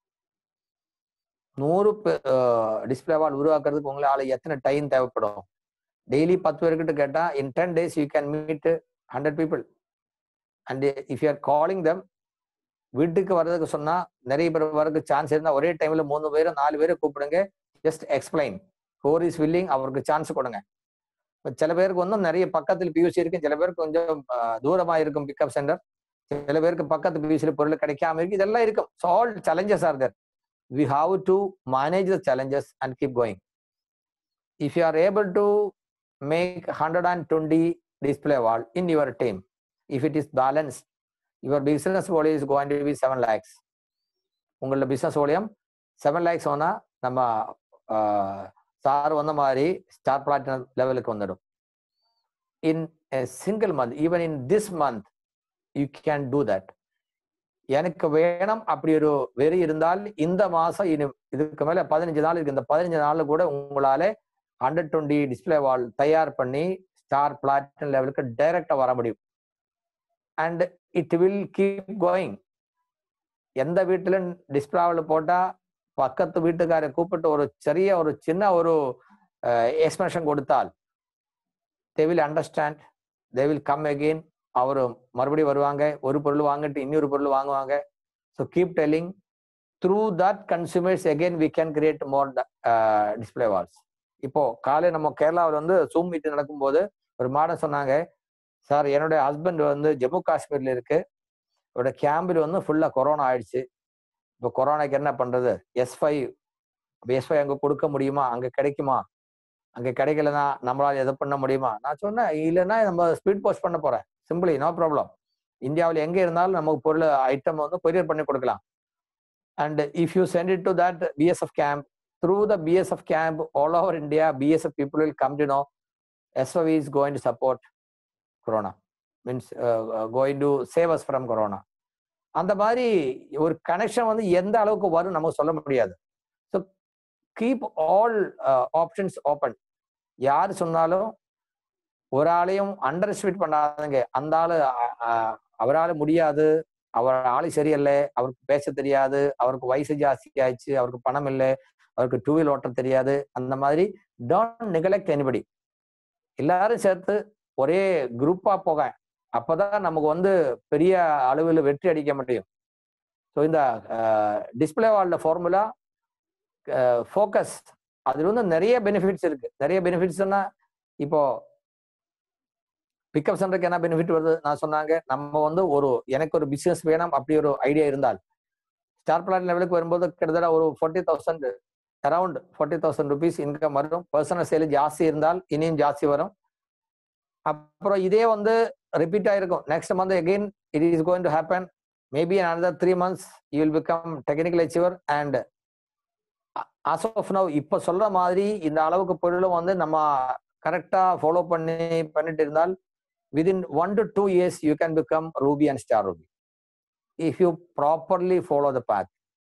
நூறு டிஸ்பிளே வால் உருவாக்குறதுக்கு உங்களால எத்தனை டைம் தேவைப்படும் டெய்லி பத்து பேர்கிட்ட கேட்டா in ten days you can meet hundred people and if you are calling them வீட்டுக்கு வர்றதுக்கு சொன்னா நிறைய பேர் வரதுக்கு சான்ஸ் இருந்தா ஒரே டைம்ல மூணு பேரும் நாலு பேரை கூப்பிடுங்க just explain who is willing அவருக்கு சான்ஸ் கொடுங்க இப்ப சில பேருக்கு வந்து நிறைய பக்கத்தில் பியூசி இருக்கு சில பேருக்கு கொஞ்சம் ஆஹ், தூரமா இருக்கும் பிக்கப் சென்டர் சில பேருக்கு பக்கத்து பியூசியில் பொருள் கிடைக்காம இருக்கு இதெல்லாம் இருக்கும் so all challenges are there we have to manage the challenges and keep going if you are able to make hundred and twenty display wall in your team if it is balance your business value is going to be seven lakhs உங்களோட business volume seven lakhs போனா நம்ம sir வந்த மாதிரி star platinum லெவலுக்கு வந்துடும் in single month even in this month you can do that எனக்கு வேணும் அப்படி ஒரு வெறி இருந்தால் இந்த மாசம் இனி இதுக்கு மேல பதினஞ்சு நாள் இருக்கு இந்த பதினஞ்சு நாள்ல கூட உங்களால ஹண்ட்ரட் டுவெண்ட்டி டிஸ்பிளே வால் தயார் பண்ணி ஸ்டார் பிளாட்டினம் லெவலுக்கு டைரக்டா வர முடியும் and it will keep going எந்த வீட்டுல டிஸ்பிளேவில் போட்டா பக்கத்து வீட்டுக்காரை கூப்பிட்டு ஒரு சிறிய ஒரு சின்ன ஒரு எக்ஸ்பிளேஷன் கொடுத்தால் they will understand they will come again அவர் மறுபடியும் வருவாங்க ஒரு பொருள் வாங்கிட்டு இன்னொரு பொருள் வாங்குவாங்க so keep telling through that consumers again we can create more display walls இப்போ காலை நம்ம கேரளாவில் வந்து சூம் மீட் நடக்கும்போது ஒரு மாடம் சொன்னாங்க சார் என்னுடைய ஹஸ்பண்ட் வந்து ஜம்மு காஷ்மீர்ல இருக்கு அவரோட கேம்பில் வந்து ஃபுல்லா கொரோனா ஆயிடுச்சு இப்போ கொரோனாக்கு என்ன பண்றது எஸ் ஃபைவ் எஸ் ஃபைவ் அங்கே கொடுக்க முடியுமா அங்கே கிடைக்குமா அங்கே கிடைக்கலன்னா நம்மளால எதை பண்ண முடியுமா நான் சொன்னேன் இல்லைன்னா நம்ம ஸ்பீட் போஸ்ட் பண்ண போறேன் சிம்பிளி நோ ப்ராப்ளம் இந்தியாவில் எங்கே இருந்தாலும் நமக்கு பொருள் ஐட்டம் வந்து கொரியர் பண்ணி கொடுக்கலாம் and if you sent it to that BSF camp through the BSF camp all over India BSF people will come to know SOV is going to support corona means going to save us from corona அந்த மாதிரி ஒரு connection வந்து எந்த அளவுக்கு வரும் நமக்கு சொல்ல முடியாது so keep all options open யார் சொன்னாலும் ஒரு ஆளையும் அண்டர் எஸ்டிமேட் பண்ணாதங்க அந்த ஆளு அவரால் முடியாது அவர் ஆளு சரியில்லை அவருக்கு பேச தெரியாது அவருக்கு வயசு ஜாஸ்தி ஆயிடுச்சு அவருக்கு பணம் இல்லை அவருக்கு டூ வீல் ஓட்ட தெரியாது அந்த மாதிரி டோன்ட் நெகலெக்ட் எனிபடி எல்லாரும் சேர்த்து ஒரே குரூப்பா போக அப்பதான் நமக்கு வந்து பெரிய அளவில் வெற்றி அடிக்க முடியும் ஸோ இந்த டிஸ்பிளே வால்ல ஃபார்முலா ஃபோக்கஸ் அதுல வந்து நிறைய பெனிஃபிட்ஸ் இருக்கு நிறைய பெனிஃபிட்ஸ்னா இப்போ பிக்கப் சென்டருக்கு என்ன பெனிஃபிட் வருது நான் சொன்னாங்க நம்ம வந்து ஒரு எனக்கு ஒரு பிசினஸ் வேணும் அப்படி ஒரு ஐடியா இருந்தால் ஸ்டார் பிளான் லெவலுக்கு வரும்போது கிட்டத்தட்ட ஒரு forty thousand around forty thousand rupees income வரும் பர்சனல் சேல் ஜாஸ்தி இருந்தால் இனியும் ஜாஸ்தி வரும் அப்புறம் இதே வந்து ரிப்பீட் ஆயிருக்கும் next month again it is going to happen maybe another three months you will become technical achiever and as of now இப்போ சொல்ற மாதிரி இந்த அளவுக்கு பொருளும் வந்து நம்ம கரெக்டா ஃபாலோ பண்ணி பண்ணிட்டு இருந்தால் within one to two years you can become ruby and star ruby if you properly follow the path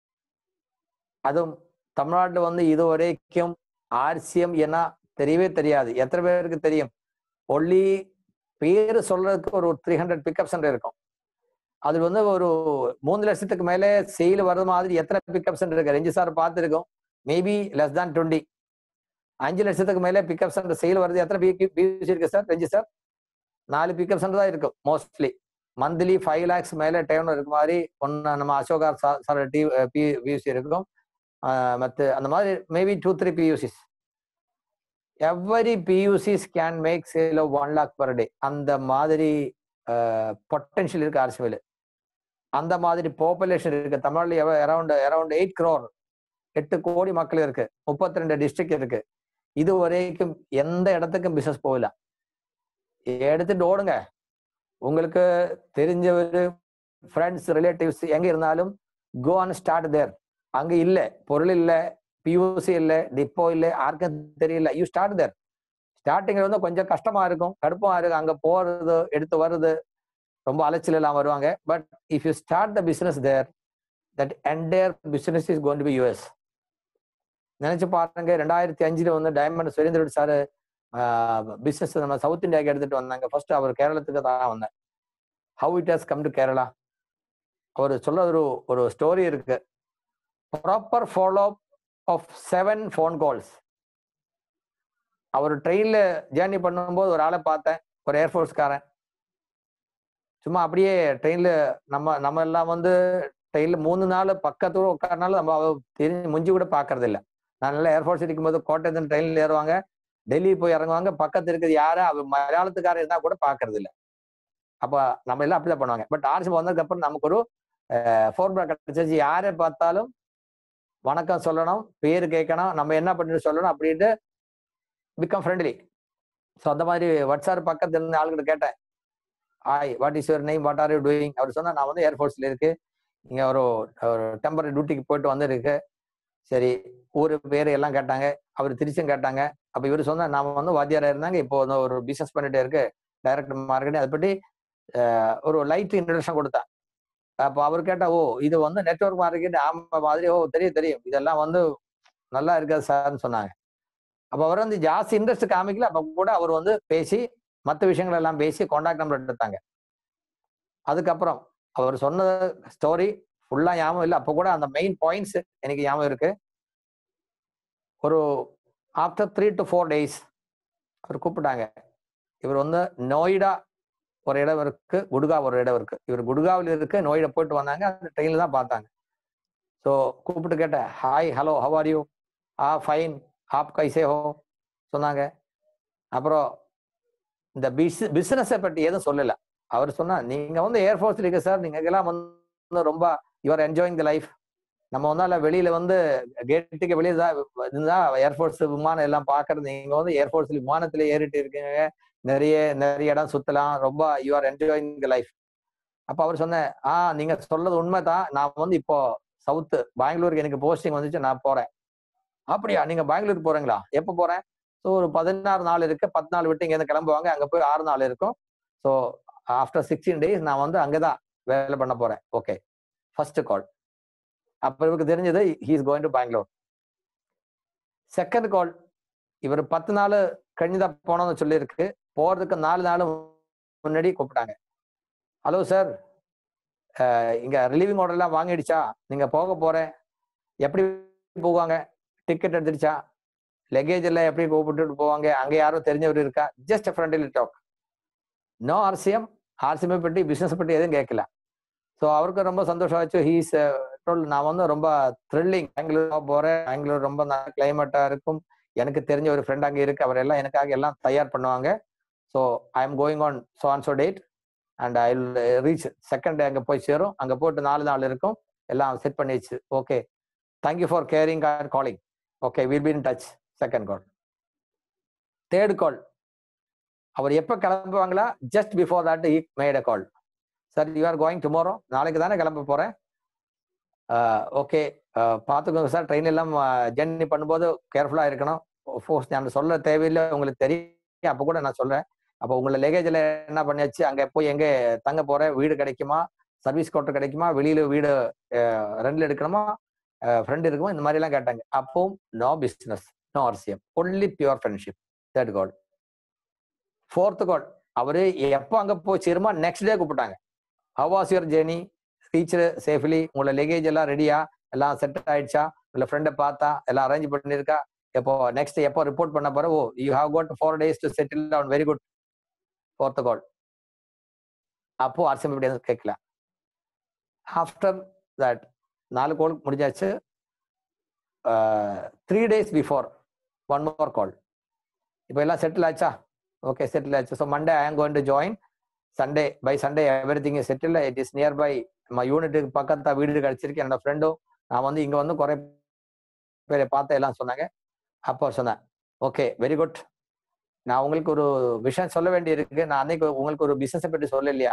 அதுவும் தமிழ்நாட்டில் வந்து இது வரைக்கும் ஆர்சிஎம் என்ன தெரியவே தெரியாது எத்தனை பேருக்கு தெரியும் ஒன்லி பேர் சொல்றதுக்கு ஒரு த்ரீ ஹண்ட்ரட் பிக்கப் சென்டர் இருக்கும் அது வந்து ஒரு மூணு லட்சத்துக்கு மேலே செயல் வர்றது மாதிரி எத்தனை பிக்கப் சென்டர் இருக்கு ரெஞ்சு சார் பார்த்துருக்கோம் மேபி லெஸ் தான் டுவெண்ட்டி அஞ்சு லட்சத்துக்கு மேலே பிக்கப் சென்டர் செயல் வருது எத்தனை பியூசி இருக்கு சார் ரெஞ்சு சார் நாலு பிக்கப் சென்டர் தான் இருக்கும் மோஸ்ட்லி மந்த்லி ஃபைவ் லேக்ஸ் மேலே டேர்ன் இருக்க மாதிரி ஒன்று நம்ம அசோகார் சார் டி பி பியூசி இருக்கும் மற்ற அந்த மாதிரி maybe two three PUCs every PUCs can make sale of one lakh per day அந்த மாதிரி பொட்டன்ஷியல் இருக்கு அரசியல் அந்த மாதிரி பாப்புலேஷன் இருக்கு தமிழ்நாட்டில் அரௌண்ட் அரௌண்ட் எயிட் க்ரோர் எட்டு கோடி மக்கள் இருக்கு முப்பத்தி ரெண்டு டிஸ்ட்ரிக்ட் இருக்கு இது வரைக்கும் எந்த இடத்துக்கும் பிசினஸ் போகல எடுத்துட்டு ஓடுங்க உங்களுக்கு தெரிஞ்சவர் ஃப்ரெண்ட்ஸ் ரிலேட்டிவ்ஸ் எங்க இருந்தாலும் கோ அண்ட் ஸ்டார்ட் தேர் அங்க இல்ல பொருள் இல்ல பியூசி இல்ல டிப்போ இல்ல யாருக்கும் தெரியல யூ ஸ்டார்ட் தேர் ஸ்டார்டிங்ல வந்து கொஞ்சம் கஷ்டமா இருக்கும் கடுப்பமா இருக்கும் அங்க போறது எடுத்து வருது ரொம்ப அலைச்சல் எல்லாம் வருவாங்க but if you start the business there that entire business is going to be us நினைச்சு பாருங்க ரெண்டாயிரத்தி அஞ்சுல வந்து டைமண்ட் சுரேந்திர சார் பிசினஸ் நம்ம சவுத் இந்தியாவுக்கு எடுத்துட்டு வந்தாங்க ஃபர்ஸ்ட் அவர் கேரளத்துக்கு தான் வந்தேன் how it has come to Kerala அவர் சொல்ல ஒரு ஒரு ஸ்டோரி இருக்கு proper follow of seven phone calls அவர் ட்ரெயின்ல ஜேர்னி பண்ணும்போது ஒரு ஆளை பார்த்தேன் ஒரு ஏர்ஃபோர்ஸ்காரன் சும்மா அப்படியே ட்ரெயின்ல நம்ம நம்ம எல்லாம் வந்து ட்ரெயின்ல மூணு நாள் பக்கத்தூர் உட்காரனால நம்ம தெரிஞ்சு முஞ்சி கூட பாக்குறது இல்லை நான் நல்லா ஏர்ஃபோர்ஸ் இருக்கும்போது கோட்டயத்தின் ட்ரெயின்ல ஏறுவாங்க டெல்லி போய் இறங்குவாங்க பக்கத்து இருக்கிறது யாரு அவர் மலையாளத்துக்காரர் இருந்தா கூட பாக்குறது இல்ல அப்ப நம்ம எல்லாம் அப்படிதான் பண்ணுவாங்க பட் ஆர்சி வந்ததுக்கு அப்புறம் நமக்கு ஒரு ஃபோர்முலா கிடைச்சிச்சு யாரை பார்த்தாலும் வணக்கம் சொல்லணும் பேர் கேட்கணும் நம்ம என்ன பண்ணிட்டு சொல்லணும் அப்படின்ட்டு பிகம் ஃப்ரெண்ட்லி ஸோ அந்த மாதிரி வாட்ஸ்அப் பக்கத்துல இருந்த ஆளுகிட்ட கேட்டேன் hi what is your name what are you doing அவர் சொன்னா நான் வந்து ஏர்ஃபோர்ஸ்ல இருக்கு இங்க ஒரு ஒரு டெம்பரரி டியூட்டிக்கு போயிட்டு வந்திருக்கு சரி ஊர் பேர் எல்லாம் கேட்டாங்க அவர் திருச்சியும் கேட்டாங்க அப்ப இவர் சொன்னா நாம வந்து வாத்தியாரா இருந்தாங்க இப்போ வந்து ஒரு பிசினஸ் பண்ணிட்டே இருக்கு டைரக்ட் மார்க்கெட்டிங் அதை பற்றி அஹ், ஒரு லைட் இன்ட்ரடக்ஷன் கொடுத்தேன் அப்போ அவர் கேட்டா ஓ இது வந்து நெட்வொர்க் மார்க்கெட் ஆமா மாதிரி ஓ தெரியும் தெரியும் இதெல்லாம் வந்து நல்லா இருக்காது சார்னு சொன்னாங்க அப்ப அவர் வந்து ஜாஸ்தி இன்ட்ரெஸ்ட் காமிக்கல அப்ப கூட அவர் வந்து பேசி மற்ற விஷயங்கள் எல்லாம் பேசி காண்டாக்ட் நம்பர் எடுத்தாங்க அதுக்கப்புறம் அவர் சொன்ன ஸ்டோரி ஃபுல்லா ஞாபகம் இல்லை அப்போ கூட அந்த மெயின் பாயிண்ட்ஸ் எனக்கு ஞாபகம் இருக்கு ஒரு after three to four days அவர் கூப்பிட்டாங்க இவர் வந்து நோய்டா ஒரு இடம் இருக்கு குடுகா ஒரு இடம் இருக்கு இவர் குடுகாவில் இருக்கு நோய்டா போயிட்டு வந்தாங்க அந்த ட்ரெயினில் தான் பார்த்தாங்க ஸோ கூப்பிட்டு கேட்டேன் hi hello how are you ah fine ஆப் கைசே ஹோ சொன்னாங்க அப்புறம் இந்த பிஸ் பிஸ்னஸை பற்றி எதுவும் சொல்லல அவர் சொன்னா நீங்க வந்து ஏர்ஃபோர்ஸ் இருக்கு சார் நீங்க எல்லாம் வந்து ரொம்ப யூஆர் என்ஜாயிங் தி லைஃப் நம்ம வந்து வெளியில வந்து கேட்டுக்கு வெளியே தான் இருந்தா ஏர்ஃபோர்ஸ் விமானம் எல்லாம் பாக்குறது நீங்க வந்து ஏர்ஃபோர்ஸ் விமானத்துல ஏறிட்டு இருக்கீங்க நிறைய நிறைய இடம் சுத்தலாம் ரொம்ப you are enjoying the life அப்ப அவர் சொன்னேன் ஆ நீங்க சொல்றது உண்மைதான் நான் வந்து இப்போ சவுத்து பெங்களூருக்கு எனக்கு போஸ்டிங் வந்துச்சு நான் போறேன் அப்படியா நீங்க பெங்களூர் போறீங்களா எப்போ போறேன் ஸோ ஒரு பதினாறு நாள் இருக்கு பத்து நாள் விட்டு இங்கேருந்து கிளம்புவாங்க அங்க போய் ஆறு நாள் இருக்கும் ஸோ ஆஃப்டர் சிக்ஸ்டீன் டேஸ் நான் வந்து அங்கதான் வேலை பண்ண போறேன் ஓகே ஃபர்ஸ்ட் கால் அப்ப இவருக்கு தெரிஞ்சது he's going to Bangalore second call இவர் பத்து நாள் கழிஞ்சுதான் போனோம்னு சொல்லியிருக்கு போறதுக்கு நாலு நாள் முன்னாடி கூப்பிட்டாங்க ஹலோ சார் இங்க ரிலீவிங் ஆர்டர் எல்லாம் வாங்கிடுச்சா நீங்க போக போறேன் எப்படி போவாங்க டிக்கெட் எடுத்துடுச்சா லக்கேஜ் எல்லாம் எப்படி கூப்பிட்டுட்டு போவாங்க அங்க யாரும் தெரிஞ்சவர் இருக்கா just friendly talk no RCM RCM பற்றி பிசினஸ் பற்றி எதுவும் கேட்கல ஸோ அவருக்கு ரொம்ப சந்தோஷம் ஆச்சு ஹீஸ் டோல் நான் வந்து ரொம்ப த்ரில்லிங் பெங்களூர் போறேன் பெங்களூர் ரொம்ப நல்ல கிளைமேட்டா இருக்கும் எனக்கு தெரிஞ்ச ஒரு ஃப்ரெண்ட் அங்கே இருக்கு அவர் எல்லாம் எனக்காக எல்லாம் தயார் பண்ணுவாங்க so I am going on so and so date and I will reach second day அங்கே போய் சேரும் அங்கே போட்டு நாலு நாள் இருக்கும் எல்லாம் செட் பண்ணிடுச்சு okay thank you for caring and calling okay will be in touch second call third call அவர் எப்போ கிளம்புவாங்களா just before that he made a call sir you are going tomorrow நாளைக்கு தானே கிளம்ப போறேன் ஓகே பார்த்துக்கோங்க சார் ட்ரெயின் எல்லாம் ஜெர்னி பண்ணும்போது கேர்ஃபுல்லாக இருக்கணும் ஃபோர்ஸ் நான் சொல்ல தேவையில்லை உங்களுக்கு தெரியும் அப்போ கூட நான் சொல்றேன் அப்போ உங்களை லெகேஜில் என்ன பண்ணியாச்சு அங்கே போய் எங்கே தங்க போறேன் வீடு கிடைக்குமா சர்வீஸ் கோட்டர் கிடைக்குமா வெளியில வீடு ரெண்டில் எடுக்கணுமா ஃப்ரெண்ட் இருக்குமா இந்த மாதிரி எல்லாம் கேட்டாங்க அப்பவும் no business no RCM only pure friendship third call fourth call அவரு எப்போ அங்கே போய் சேருமா நெக்ஸ்ட் டே கூப்பிட்டாங்க how was your journey reach safely உங்களை லெகேஜ் எல்லாம் ரெடியா எல்லாம் செட் ஆயிடுச்சா உங்களை ஃப்ரெண்டை பார்த்தா எல்லாம் அரேஞ்ச் பண்ணிருக்கா எப்போ நெக்ஸ்ட் எப்போ ரிப்போர்ட் பண்ண போற oh you have got four days to settle down very good fourth call அப்போ ஆர்சிஎம் இப்படி எதுவும் கேட்கல ஆஃப்டர் தட் நாலு கால் முடிஞ்சாச்சு three days before one more call இப்போ எல்லாம் செட்டில் ஆச்சா ஓகே செட்டில் ஆச்சு so Monday I am going to join Sunday by Sunday everything is settle it is nearby நம்ம யூனிட்டுக்கு பக்கத்தா வீடு கிடைச்சிருக்கு என்னோட ஃப்ரெண்டும் நான் வந்து இங்க வந்து குறை பேரை பார்த்த எல்லாம் சொன்னாங்க அப்போ சொன்னேன் ஓகே வெரி குட் நான் உங்களுக்கு ஒரு விஷயம் சொல்ல வேண்டி இருக்கு நான் அன்னைக்கு உங்களுக்கு ஒரு பிசினஸை பற்றி சொல்ல இல்லையா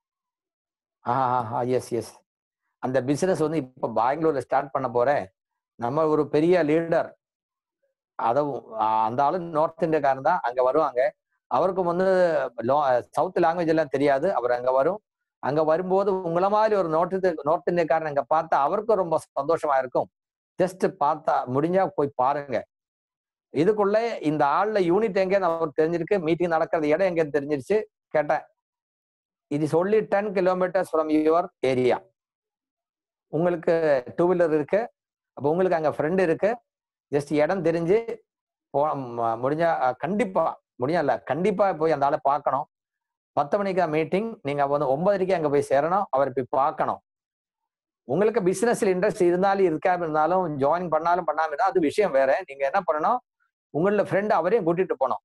ஆஹா எஸ் எஸ் அந்த பிசினஸ் வந்து இப்போ பெங்களூர்ல ஸ்டார்ட் பண்ண போறேன் நம்ம ஒரு பெரிய லீடர் அதுவும் அந்த ஆளு நார்த் இந்தியக்காரன் தான் அங்க வருவாங்க அவருக்கும் வந்து சவுத் லாங்குவேஜ் எல்லாம் தெரியாது அவர் அங்க வரும் அங்க வரும்போது உங்களை மாதிரி ஒரு நோர்த் நார்த் இந்தியக்காரன் அங்க பார்த்தா அவருக்கும் ரொம்ப சந்தோஷமா இருக்கும் ஜஸ்ட் பார்த்தா முடிஞ்சா போய் பாருங்க இதுக்குள்ள இந்த ஆள்ல யூனிட் எங்க அவருக்கு தெரிஞ்சிருக்கு மீட்டிங் நடக்கிறது இடம் எங்க தெரிஞ்சிருச்சு கேட்டேன் இது சொல்லி ten kilometres from your area உங்களுக்கு டூ வீலர் இருக்கு அப்போ உங்களுக்கு அங்க ஃப்ரெண்டு இருக்கு ஜஸ்ட் இடம் தெரிஞ்சு போ முடிஞ்சா கண்டிப்பா முடியல கண்டிப்பா போய் அந்த ஆளை பார்க்கணும் பத்து மணிக்கு மீட்டிங் நீங்க வந்து ஒன்பதரைக்கு அங்க போய் சேரணும் அவர் போய் பார்க்கணும் உங்களுக்கு பிசினஸ்ல இன்ட்ரெஸ்ட் இருந்தாலும் இருக்காம இருந்தாலும் ஜாயின் பண்ணாலும் பண்ணாம இருந்தாலும் அது விஷயம் வேற நீங்க என்ன பண்ணணும் உங்களோட ஃப்ரெண்டு அவரையும் கூட்டிட்டு போனோம்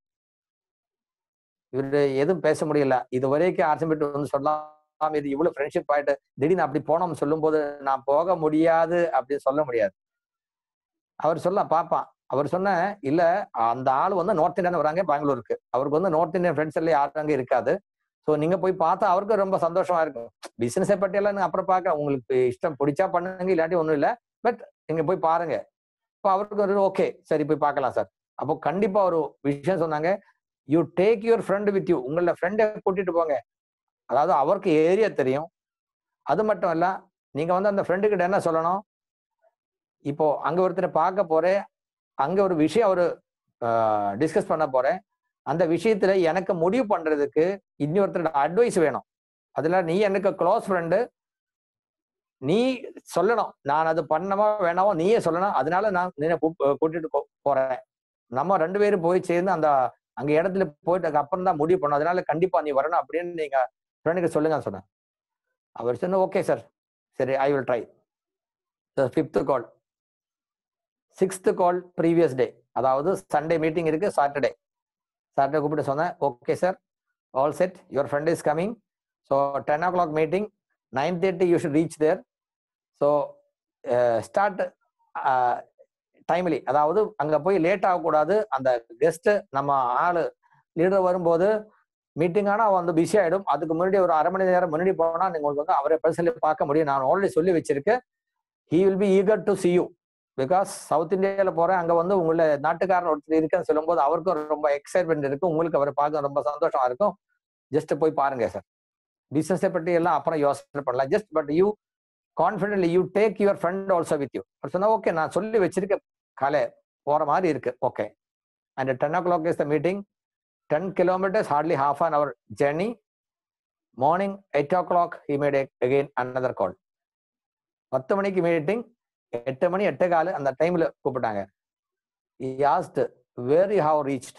இவரு எதுவும் பேச முடியல இது வரைக்கும் ஆர்சம்பிட்டு வந்து சொல்லலாம் இது இவ்வளவு ஃப்ரெண்ட்ஷிப் ஆயிட்டு திடீர்னு அப்படி போனோம் சொல்லும்போது நான் போக முடியாது அப்படின்னு சொல்ல முடியாது அவர் சொல்ல பாப்பான் அவர் சொன்ன இல்ல அந்த ஆள் வந்து நார்த் இந்தியன் வராங்க பெங்களூருக்கு அவருக்கு வந்து நார்த் இந்தியன் ஃப்ரெண்ட்ஸ் எல்லாம் யாரும் அங்க இருக்காது ஸோ நீங்க போய் பார்த்தா அவருக்கு ரொம்ப சந்தோஷமா இருக்கும் பிசினஸை பத்தி எல்லாம் நீங்க அப்புறம் பார்க்க உங்களுக்கு இஷ்டம் பிடிச்சா பண்ணுங்க இல்லாட்டி ஒண்ணும் இல்லை பட் நீங்க போய் பாருங்க இப்போ அவருக்கு ஒரு ஓகே சரி போய் பார்க்கலாம் சார் அப்போ கண்டிப்பா ஒரு விஷயம் சொன்னாங்க you take your friend with you உங்களோட ஃப்ரெண்டை கூட்டிட்டு போங்க அதாவது அவருக்கு ஏரியா தெரியும் அது மட்டும் இல்ல நீங்க வந்து அந்த ஃப்ரெண்டு கிட்ட என்ன சொல்லணும் இப்போ அங்க ஒருத்தரை பார்க்க போறேன் அங்க ஒரு விஷயம் ஒரு டிஸ்கஸ் பண்ண போறேன் அந்த விஷயத்துல எனக்கு முடிவு பண்றதுக்கு இன்னொருத்தரோட அட்வைஸ் வேணும் அதுல நீ எனக்கு க்ளோஸ் ஃப்ரெண்டு நீ சொல்லணும் நான் அது பண்ணவா வேணாமோ நீயே சொல்லணும் அதனால நான் நினை கூட்டிட்டு போ- போறேன் நம்ம ரெண்டு பேரும் போய் சேர்ந்து அந்த அங்க இடத்துல போயிட்டு அப்புறம் தான் முடிவு பண்ணோம் அதனால கண்டிப்பா நீ வரணும் அப்படின்னு நீங்க ஃப்ரெண்டுக்கு சொல்லுங்க சொன்னேன் அவர் சொன்ன ஓகே சார் சரி I will try fifth call sixth call previous day அதாவது சண்டே மீட்டிங் இருக்கு சாட்டர்டே சாட்டர்டே கூப்பிட்டு சொன்னேன் okay sir all set your friend is coming so ten o'clock meeting nine thirty you should reach there so start timely அதாவது அங்க போய் late ஆகக்கூடாது அந்த guest நம்ம ஆளு லீடர் வரும்போது மீட்டிங் ஆனா அவன் வந்து பிஸி ஆயிடும் அதுக்கு முன்னாடி ஒரு அரை மணி நேரம் முன்னாடி போனா நீங்க உங்களுக்கு வந்து அவரை பர்சனலி பார்க்க முடியும் நான் ஆல்ரெடி சொல்லி வச்சிருக்கேன் he will be eager to see you because south இந்தியால போறேன் அங்க வந்து உங்களை நாட்டுக்காரன் ஒருத்தர் இருக்குன்னு சொல்லும்போது அவருக்கும் ரொம்ப எக்ஸைட்மெண்ட் இருக்கும் உங்களுக்கு அவரை பார்க்க ரொம்ப சந்தோஷமா இருக்கும் ஜஸ்ட் போய் பாருங்க சார் பிசினஸை பற்றி எல்லாம் அப்புறம் யோசனை பண்ணலாம் just but you confidently you take your friend also with you சொன்னா ஓகே நான் சொல்லி வச்சிருக்கேன் காலை போற மாதிரி இருக்கு okay and ten o'clock is the meeting ten kilometres hardly half an hour journey morning eight o'clock he made again another call பத்து மணிக்கு மீட்டிங் எட்டு மணி எட்டு காலு அந்த டைம்ல கூப்பிட்டாங்க asked where you have reached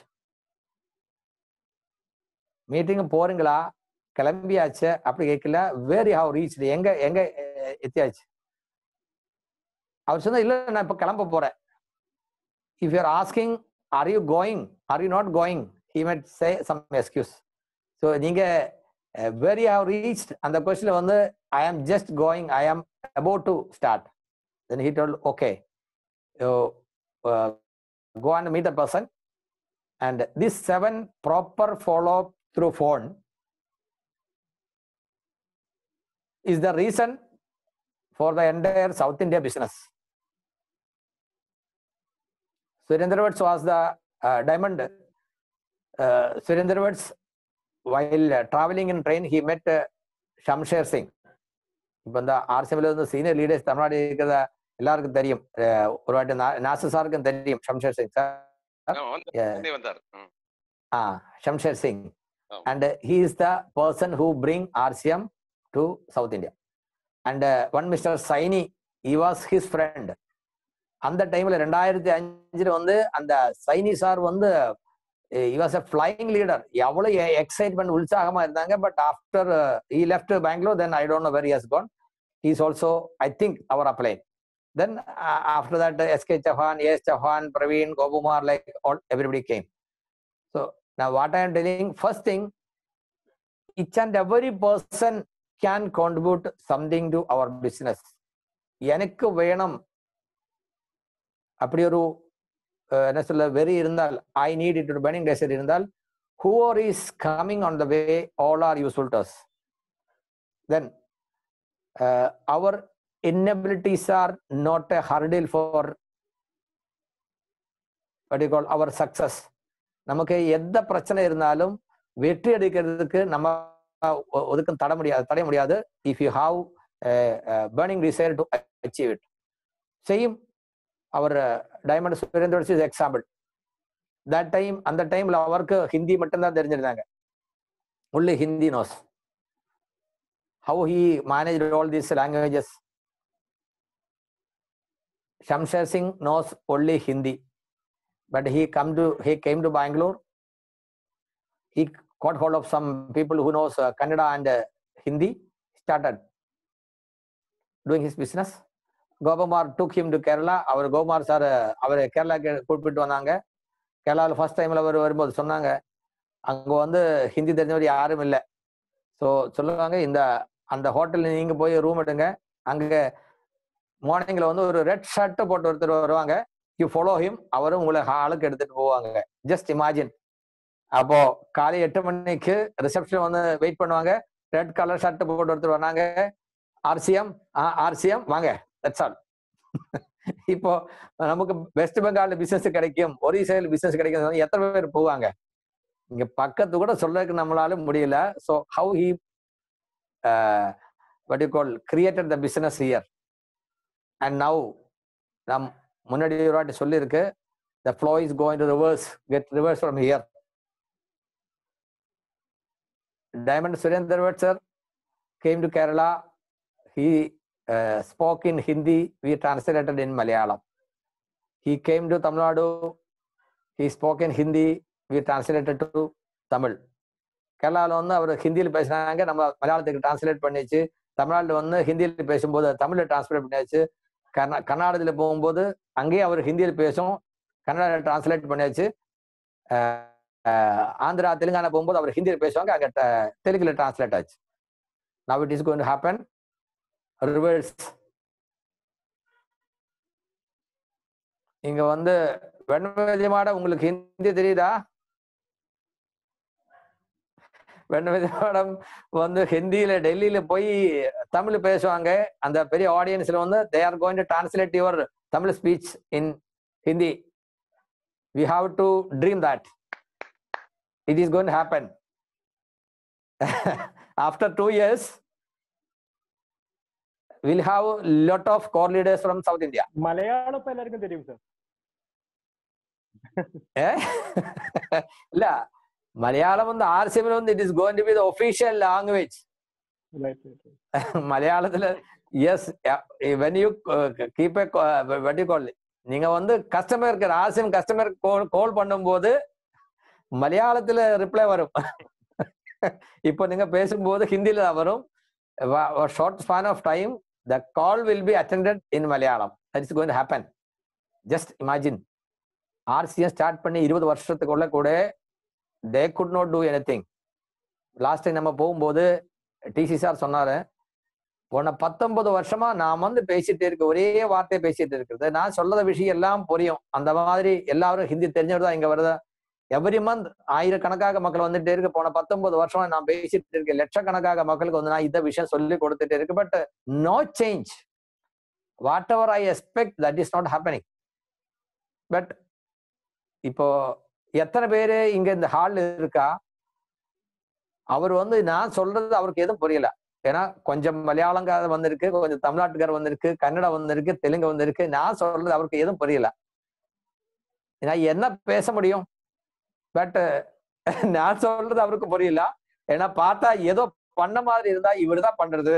meeting போறீங்களா கிளம்பியாச்சு அப்படி கேட்கல வேர் யூ ஹாவ் ரீச் எங்க எங்க அஹ், எத்தியாச்சு அவர் சொன்னா இல்ல நான் இப்ப கிளம்ப போறேன் if you're asking are you going are you not going he met say some excuse so நீங்க வேர் யூ ஹாவ் ரீச் அந்த கொஸ்டின்ல வந்து ஐ ஆம் just going I am about to start then he told okay you uh, go and meet the person and this seven proper follow up through phone is the reason for the entire south india business Surendravat was the uh, diamond uh, Surendravat while uh, traveling in train he met uh, Shamsher Singh இப்போ இந்த ஆர்சிஎம்ல இருந்து senior leaders Tamil Nadu இருக்கிறத எல்லாருக்கும் தெரியும் அஹ் ஒரு வாட்டி நா- நாசர் சாருக்கும் தெரியும் ஷம்ஷேர் சிங் சார் ஆமா, வந்தார். Yeah. உடனே வந்தார் ம். ஆ ஷம்ஷேர் சிங் ஆமா. And he is the person who bring RCM to south India and one mister Saini he was his friend அந்த டைம்ல ரெண்டாயிரத்தி அஞ்சுல வந்து அந்த சைனி சார் வந்து he was a flying leader எவ்வளவு எக்ஸைட்மெண்ட் உற்சாகமா இருந்தாங்க but after he left Bangalore then I don't know very has gone he is also i think our upline then uh, after that uh, sk chauhan as chauhan praveen gopumar like all everybody came so now what i am telling first thing each and every person can contribute something to our business எனக்கு வேணும் அப்படி ஒரு அஹ், என்ன சொல்ல வெறி இருந்தால் I need it burning desire இருந்தால் whoever is coming on the way all are useful to us then uh, our inabilities are not a hurdle for what do you call our success நமக்கு எந்த பிரச்சனை இருந்தாலும் வெற்றி அடிக்கிறதுக்கு நம்ம ஒ- ஒதுக்கும் தட முடியாது தடைய முடியாது if you have burning desire to achieve it same அவர் diamond Surendra is example that time அந்த டைம்ல அவருக்கு ஹிந்தி மட்டும்தான் தெரிஞ்சிருந்தாங்க only Hindi knows how he managed all these languages. Shamsher Singh knows only Hindi, but he come to he came to Bangalore. He got hold of some people who knows uh, Kannada and uh, Hindi. Started doing his business. Gopamar took him to Kerala. அவர் கோபார் sir அவர் கேரளாக்கு கூப்பிட்டு வந்தாங்க கேரளாவில் first டைம்ல அவர் வரும்போது சொன்னாங்க அங்க வந்து ஹிந்தி தெரிஞ்சவர் யாரும் இல்லை ஸோ சொல்லுவாங்க இந்த அந்த ஹோட்டல்ல நீங்க போய் ரூம் எடுங்க அங்க மார்னிங்ல வந்து ஒரு ரெட் ஷர்ட் போட்டு ஒருத்தர் வருவாங்க யூ ஃபாலோ ஹிம் அவரும் உங்களை ஹாலுக்கு எடுத்துட்டு போவாங்க ஜஸ்ட் இமேஜின் அப்போ காலை எட்டு மணிக்கு ரிசப்ஷன் வந்து வெயிட் பண்ணுவாங்க ரெட் கலர் ஷர்ட் போட்டு ஒருத்தர் வந்தாங்க ஆர்சிஎம் ஆர்சிஎம் வாங்க தட்ஸ் ஆல் இப்போ நமக்கு வெஸ்ட் பெங்கால் பிசினஸ் கிடைக்கும் ஒரிசைல் பிசினஸ் கிடைக்கும் எத்தனை பேர் போவாங்க இங்க பக்கத்து கூட சொல்றதுக்கு நம்மளால முடியல so how he what you call created the business here and now நம் முன்னாடி ஒரு வாட்டி சொல்லியிருக்கு the flow is going to reverse get reverse from here Diamond Surendra sir came to Kerala. He uh, spoke in Hindi. We translated in Malayalam. He came to Tamil Nadu. He spoke in Hindi. We translated to Tamil. கேரளாவில் வந்து அவர் ஹிந்தியில் பேசுனாங்க நம்ம மலையாளத்துக்கு translate பண்ணிச்சு தமிழ்நாட்டில் வந்து ஹிந்தியில் பேசும்போது தமிழில் டிரான்ஸ்லேட் பண்ணியாச்சு கர்நா கர்நாடகத்தில் போகும்போது அங்கேயும் அவர் ஹிந்தியில் பேசும் கன்னடாவில் டிரான்ஸ்லேட் பண்ணியாச்சு ஆந்திரா தெலுங்கானா போகும்போது அவர் ஹிந்தியில் பேசுவாங்க அங்கே தெலுங்குல டிரான்ஸ்லேட் ஆச்சு now it is going happen reverse இங்க வந்து வெண்மதிமாட உங்களுக்கு ஹிந்தி தெரியுதா வெண்மதிமாடம் வந்து ஹிந்தியில டெல்லியில போய் தமிழ் பேசுவாங்க அந்த பெரிய ஆடியன்ஸ்ல வந்து they are going to translate your Tamil speech in Hindi we have to dream that it is going to happen after two years we'll have lot of core leaders from south india Malayalam ഇപ്പൊ എല്ലാവർക്കും തരും സർ eh? இல்ல மலையாளம் வந்து ஆர்சிஎம்ல வந்து it is going to be the official language மலையாளத்துல yes when you keep what you call நீங்க வந்து கஸ்டமருக்கு ஆர்சிஎம் கஸ்டமர் கால் பண்ணும்போது மலையாளத்துல ரிப்ளை வரும் இப்போ நீங்க பேசும்போது ஹிந்தியில தான் வரும் short span of time the call will be attended in Malayalam that is going happen just imagine RCM start பண்ணி இருபது வருஷத்துக்குள்ள கூட they could not do anything last time நம்ம போகும்போது டிசி சார் சொன்னாரு போன பத்தொன்பது வருஷமா நான் வந்து பேசிட்டு இருக்க ஒரே வார்த்தையை பேசிட்டு இருக்கிறது நான் சொல்லாத விஷயம் எல்லாம் புரியும் அந்த மாதிரி எல்லாரும் ஹிந்தி தெரிஞ்சவர் தான் இங்க வருதா எவ்ரி மந்த் ஆயிரக்கணக்காக மக்கள் வந்துட்டே இருக்கு போன பத்தொன்பது வருஷமா நான் பேசிட்டு இருக்கேன் லட்சக்கணக்காக மக்களுக்கு வந்து நான் இந்த விஷயம் சொல்லி கொடுத்துட்டே இருக்கு but no change whatever I expect that is not happening but இப்போ எத்தனை பேரு இங்க இந்த ஹால் இருக்கா அவர் வந்து நான் சொல்றது அவருக்கு எதுவும் புரியல ஏன்னா கொஞ்சம் மலையாளங்கார வந்திருக்கு கொஞ்சம் தமிழ்நாட்டுக்கார வந்திருக்கு கன்னடா வந்திருக்கு தெலுங்கு வந்திருக்கு நான் சொல்றது அவருக்கு எதுவும் புரியல நான் என்ன பேச முடியும் பட் நான் சொல்றது அவருக்கு புரியல ஏன்னா பார்த்தா ஏதோ பண்ண மாதிரி இருந்தா இவர் தான் பண்றது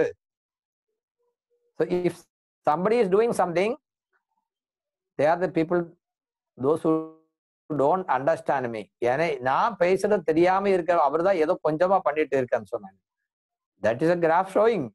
if somebody is doing something they are the people those don't understand me ஏன்னா நான் பேசுறது தெரியாம இருக்க அவர் தான் ஏதோ கொஞ்சமா பண்ணிட்டு இருக்கேன்னு சொன்னாங்க that is a graph showing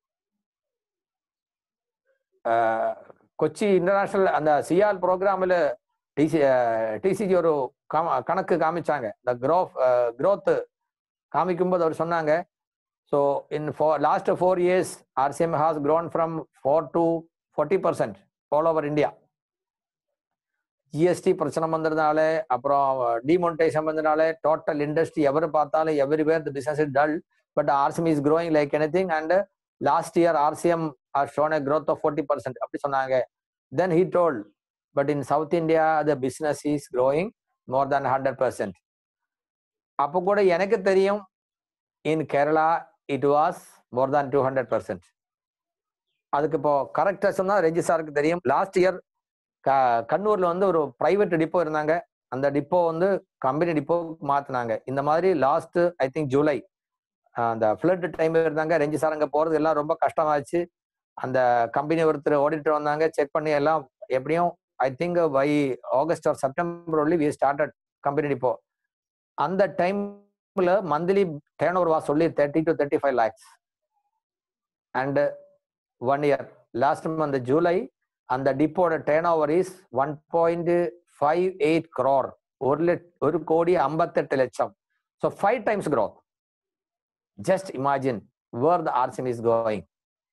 Kochi international அந்த சிஆர் ப்ரோக்ராமில் டிசி டிசிஜி ஒரு கணக்கு காமிச்சாங்க இந்த க்ரோஃப் க்ரோத் காமிக்கும்போது அவர் சொன்னாங்க so in four last four years RCM has grown from four to forty percent all over India GST பிரச்சனை வந்ததுனால அப்புறம் டிமோனிடைசேஷன் வந்ததுனால டோட்டல் இண்டஸ்ட்ரி எவர் பார்த்தாலும் everywhere the business is dull but RCM is growing like anything and last year RCM R shown a growth of forty percent அப்படி சொன்னாங்க then he told but in south india the business is growing more than 100% அப்போ கூட எனக்கு தெரியும் in Kerala it was more than two hundred percent அதுக்கு இப்போ கரெக்டா சொன்னா ரெஜி சாருக்கு தெரியும் லாஸ்ட் இயர் கண்ணூர்ல வந்து ஒரு பிரைவேட் டிப்போ இருந்தாங்க அந்த டிப்போ வந்து கம்பெனி டிப்போ மாத்தினாங்க இந்த மாதிரி லாஸ்ட் ஐ திங்க் ஜூலை அந்த ஃபிளட் டைம் இருந்தாங்க ரெஞ்சி சார் அங்க போறது எல்லாம் ரொம்ப கஷ்டமாச்சு அந்த கம்பெனி ஒருத்தர் ஓடிட்டு வந்தாங்க செக் பண்ணி எல்லாம் எப்படியும் I think by August or September only we started company depot அந்த டைம்ல மந்த்லி டேர்ன் ஓவர் வாஸ் சொல்லி thirty to thirty five lakhs and one year last month July அந்த டிப்போட turnover is one point five eight crore ஒரு லட் ஒரு கோடி ஐம்பத்தெட்டு லட்சம் so five times growth just imagine where the RCM is going.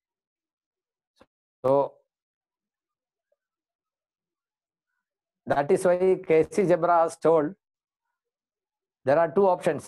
So that is why KC Jabra has told there are two options.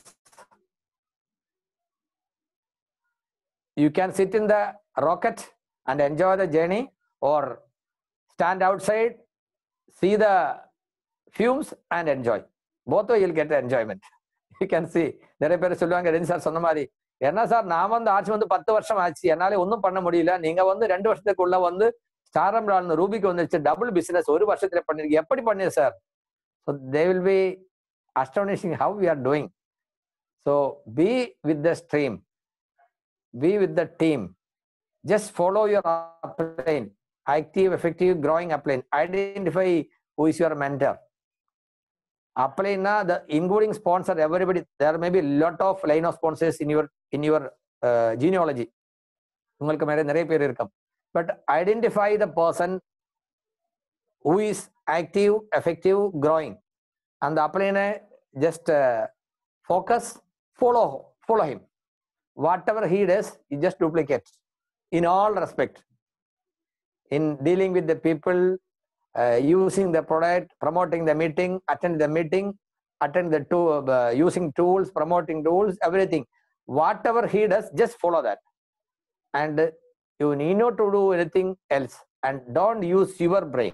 You can sit in the rocket and enjoy the journey, or stand outside, see the fumes and enjoy. Both way you'll get enjoyment. You can see. நிறைய பேர் சொல்லுவாங்க ரெண்டு sir சொன்ன மாதிரி என்ன sir நான் வந்து ஆட்சி வந்து பத்து வருஷம் ஆச்சு என்னால ஒன்றும் பண்ண முடியல நீங்க வந்து ரெண்டு வருஷத்துக்குள்ள வந்து ஸ்டாரம் ரூபிக்கு வந்துருச்சு டபுள் பிசினஸ் ஒரு வருஷத்துல பண்ணிருக்கீங்க எப்படி பண்ணீங்க sir so they will be astonishing how we are doing so be with the stream be with the team just follow your upline active effective growing upline identify who is your mentor applyனா the including sponsor everybody there may be lot of line of sponsors in your in your uh, genealogy உங்களுக்கு மேலே நிறைய பேர் இருக்கும் but identify the person who is active effective growing அந்த அப்ளைனை just focus follow follow him whatever he does you just duplicate in all respect in dealing with the people, uh, using the product, promoting the meeting, attend the meeting, attend the tool, uh, using tools, promoting tools, everything. Whatever he does, just follow that. And uh, you need not to do anything else. And don't use your brain.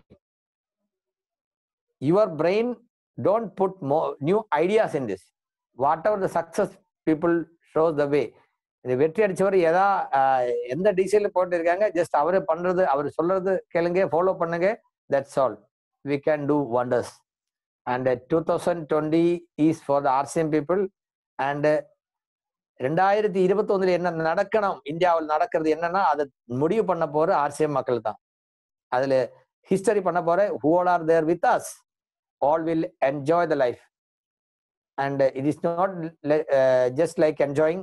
Your brain, don't put more new ideas in this. Whatever the success people shows the way. இது வெற்றி அடிச்சவர் எதா ஆஹ், எந்த டிசைல போட்டிருக்காங்க just அவரு பண்றது அவர் சொல்றது கேளுங்க follow பண்ணுங்க that's all we can do wonders and two thousand twenty is for the RCM people and ரெண்டாயிரத்தி இருபத்தி என்ன நடக்கணும் இந்தியாவில் நடக்கிறது என்னன்னா அதை முடிவு பண்ண போற ஆர்சிஎம் மக்கள் தான் அதுல ஹிஸ்டரி பண்ண போற who all are there with us all will enjoy the life and it is not just like enjoying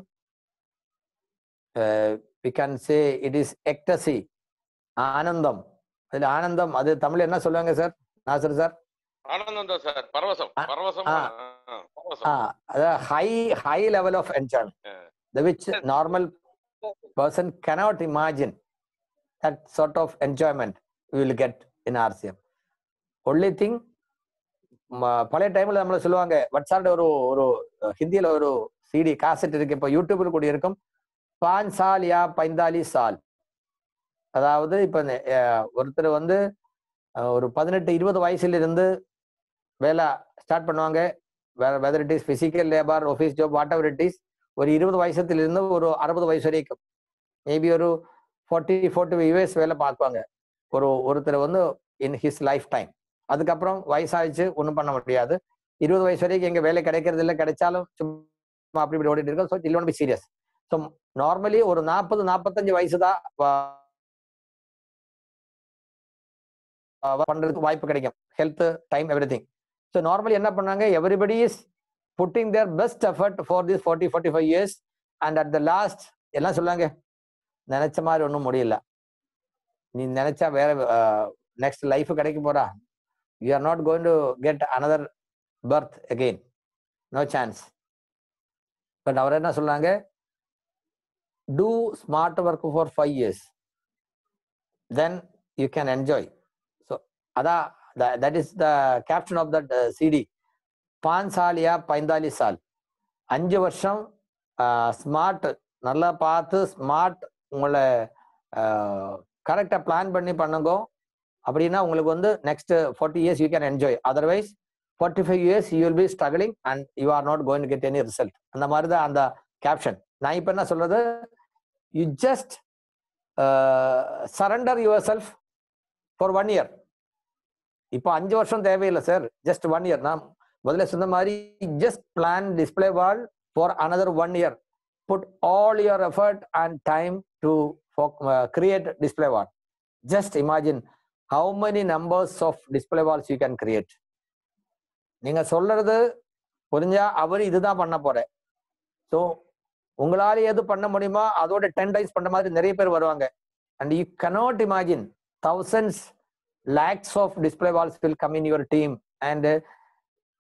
we can say it is ecstasy ஆனந்தம் அதுல ஆனந்தம் அது தமிழ் என்ன சொல்லுவாங்க சார் நாசர் சார் ஆனந்தம் தான் சார் பரவசம் ஆ, பரவசம் ஆ. ஆ, பரவசம் Ah, the high high level of enjoyment, Yeah. the which normal person cannot imagine that sort of enjoyment we will get in RCM. Only thing, ம- பழைய டைம்ல நம்மள சொல்லுவாங்க வாட்ஸ்அப்ல ஒரு ஒரு அஹ், ஹிந்தியில ஒரு சிடி காசெட் இருக்கு இப்போ யூடியூப்ல கூட இருக்கும் பாஞ்ச் சால் யா பைந்தாலி சால் அதாவது இப்ப இந்த, அஹ், ஒருத்தர் வந்து அஹ், ஒரு பதினெட்டு இருபது வயசுல இருந்து வேலை ஸ்டார்ட் பண்ணுவாங்க வேற whether it is physical labour office job whatever it is ஒரு இருபது வயசுல இருந்து ஒரு அறுபது வயசு வரைக்கும் மேபி ஒரு ஃபார்ட்டி ஃபோர்ட்டி இயர்ஸ் வேலை பார்ப்பாங்க ஒரு ஒருத்தர் வந்து இன் ஹிஸ் லைஃப் டைம் அதுக்கப்புறம் வயசாயிடுச்சு ஒன்றும் பண்ண முடியாது இருபது வயசு வரைக்கும் எங்க வேலை கிடைக்கிறது இல்லை கிடைச்சாலும் சும்மா அப்படி இப்படி ஓடிட்டு இருக்கோம் ஸோ இல்ல பி சீரியஸ் ஸோ நார்மலி ஒரு நாற்பது நாற்பத்தஞ்சு வயசு தான் பண்றதுக்கு வாய்ப்பு கிடைக்கும் health time everything so normally என்ன பண்ணாங்க everybody is putting their best effort for this forty forty five years and at the last எல்லாம் சொல்லுவாங்க நினைச்ச மாதிரி ஒன்றும் முடியல நீ நினைச்சா வேற நெக்ஸ்ட் லைஃப் கிடைக்க போறா you are not going to get another birth again no chance but அவர் என்ன சொல்றாங்க do smart work for five years then you can enjoy so அதான் that is the captain of that city பான் சாலியா பைந்தாலி சால் அஞ்சு வருஷம் ஸ்மார்ட் நல்லா பார்த்து ஸ்மார்ட் உங்களை கரெக்டாக பிளான் பண்ணி பண்ணுங்க அப்படின்னா உங்களுக்கு வந்து next forty years you can enjoy otherwise forty five years you will be struggling and you are not going get any result அந்த மாதிரி தான் அந்த கேப்ஷன் நான் இப்போ என்ன சொல்றது you just surrender yourself for one year இப்போ அஞ்சு வருஷம் தேவையில்லை சார் ஜஸ்ட் ஒன் இயர் நான் முதல்ல சொன்ன மாதிரி just plan display wall for another one year put all your effort and time to create display wall just imagine how many numbers of display walls you can create நீங்க சொல்றது புரிஞ்சா அவர் இதுதான் பண்ண போறேன் ஸோ உங்களால எது பண்ண முடியுமோ அதோட டென் டைம்ஸ் பண்ற மாதிரி நிறைய பேர் வருவாங்க and you cannot imagine thousands lakhs of display walls will come in your team and uh,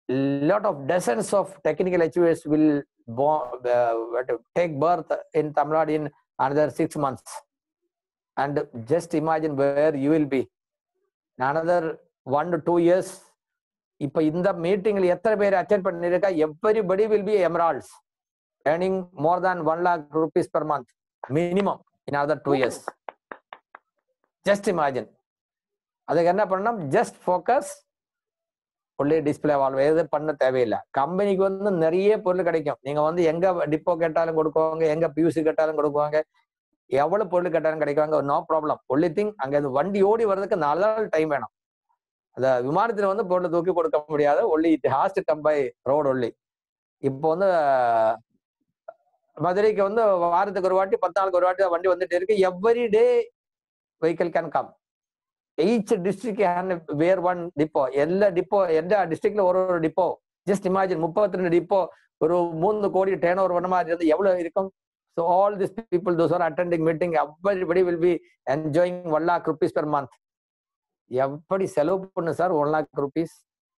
lot of dozens of technical achievers will bo- uh, what to- take birth in Tamil Nadu in another six months. And just imagine where you will be. In another one to two years, இப்ப இந்த மீட்டிங்ல எத்தனை பேர் attend பண்ணிருக்கா everybody will be emeralds earning more than one lakh rupees per month minimum in other two years just imagine அதுக்கு என்ன பண்ணணும் just focus only display walls எது பண்ண தேவையில்லை கம்பெனிக்கு வந்து நிறைய பொருள் கிடைக்கும் நீங்க வந்து எங்க டிப்போ கேட்டாலும் கொடுக்குவாங்க எங்க பியூசி கேட்டாலும் கொடுக்குவாங்க எவ்வளவு பொருள் கேட்டாலும் கிடைக்குவாங்க நோ ப்ராப்ளம் ஒன்லி திங் அங்க இந்த வண்டி ஓடி வர்றதுக்கு நாலு நாள் டைம் வேணும் அந்த விமானத்துல வந்து பொருளை தூக்கி கொடுக்க முடியாது only it has to come by road only இப்போ வந்து அஹ், மதுரைக்கு வந்து வாரத்துக்கு ஒரு வாட்டி பத்து நாளுக்கு ஒரு வாட்டி தான் வண்டி வந்துட்டு இருக்கு every day vehicle can come each district can wear one depot எல்லா டிப்போ எந்த டிஸ்ட்ரிக்ட்ல ஒரு ஒரு டிப்போ ஜஸ்ட் இமேஜின் முப்பத்தி ரெண்டு டிப்போ ஒரு மூணு கோடி டேர்ன் ஓவர் பண்ண மாதிரி இருந்து எவ்வளவு இருக்கும் so all this people those are attending meeting everybody will be enjoying one lakh rupees per month எப்படி செலவு பண்ணு சார் ஒன் லேக் ருபீஸ்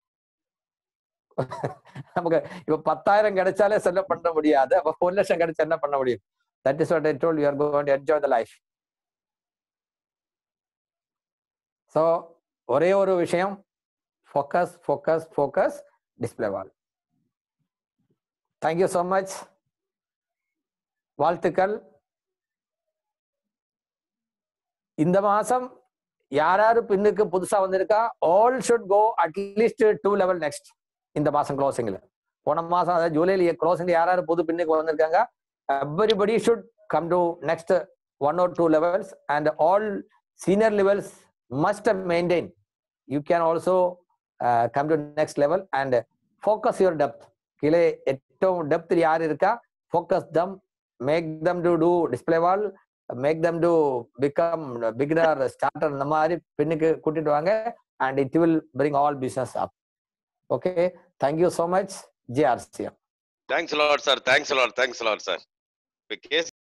நமக்கு இப்ப பத்தாயிரம் கிடைச்சாலே செலவு பண்ண முடியாது அப்ப ஒரு லட்சம் கிடைச்சா என்ன பண்ண முடியும் that is what I told you are going to enjoy the life so ஒரே ஒரு விஷயம் focus focus focus display wall thank you so much வாழ்த்துக்கள் இந்த மாசம் யார் யாரு பின்னுக்கு புதுசா வந்திருக்கா all should go at least two level next இந்த மாசம் க்ளோசிங்ல போன மாசம் அதாவது ஜூலைல க்ளோசிங் யார் யாரு புது பின்னுக்கு வந்திருக்காங்க everybody should come to next one or two levels and all senior levels must maintain you can also uh, come to next level and focus your depth கீழே ഏറ്റവും depth யார் இருக்கா focus them make them to do display wall make them to become beginner starter இந்த மாதிரி பின்னுக்கு கூட்டிட்டு வாங்க and it will bring all business up okay thank you so much jrcm thanks lot sir thanks lot thanks lot sir இப்போ case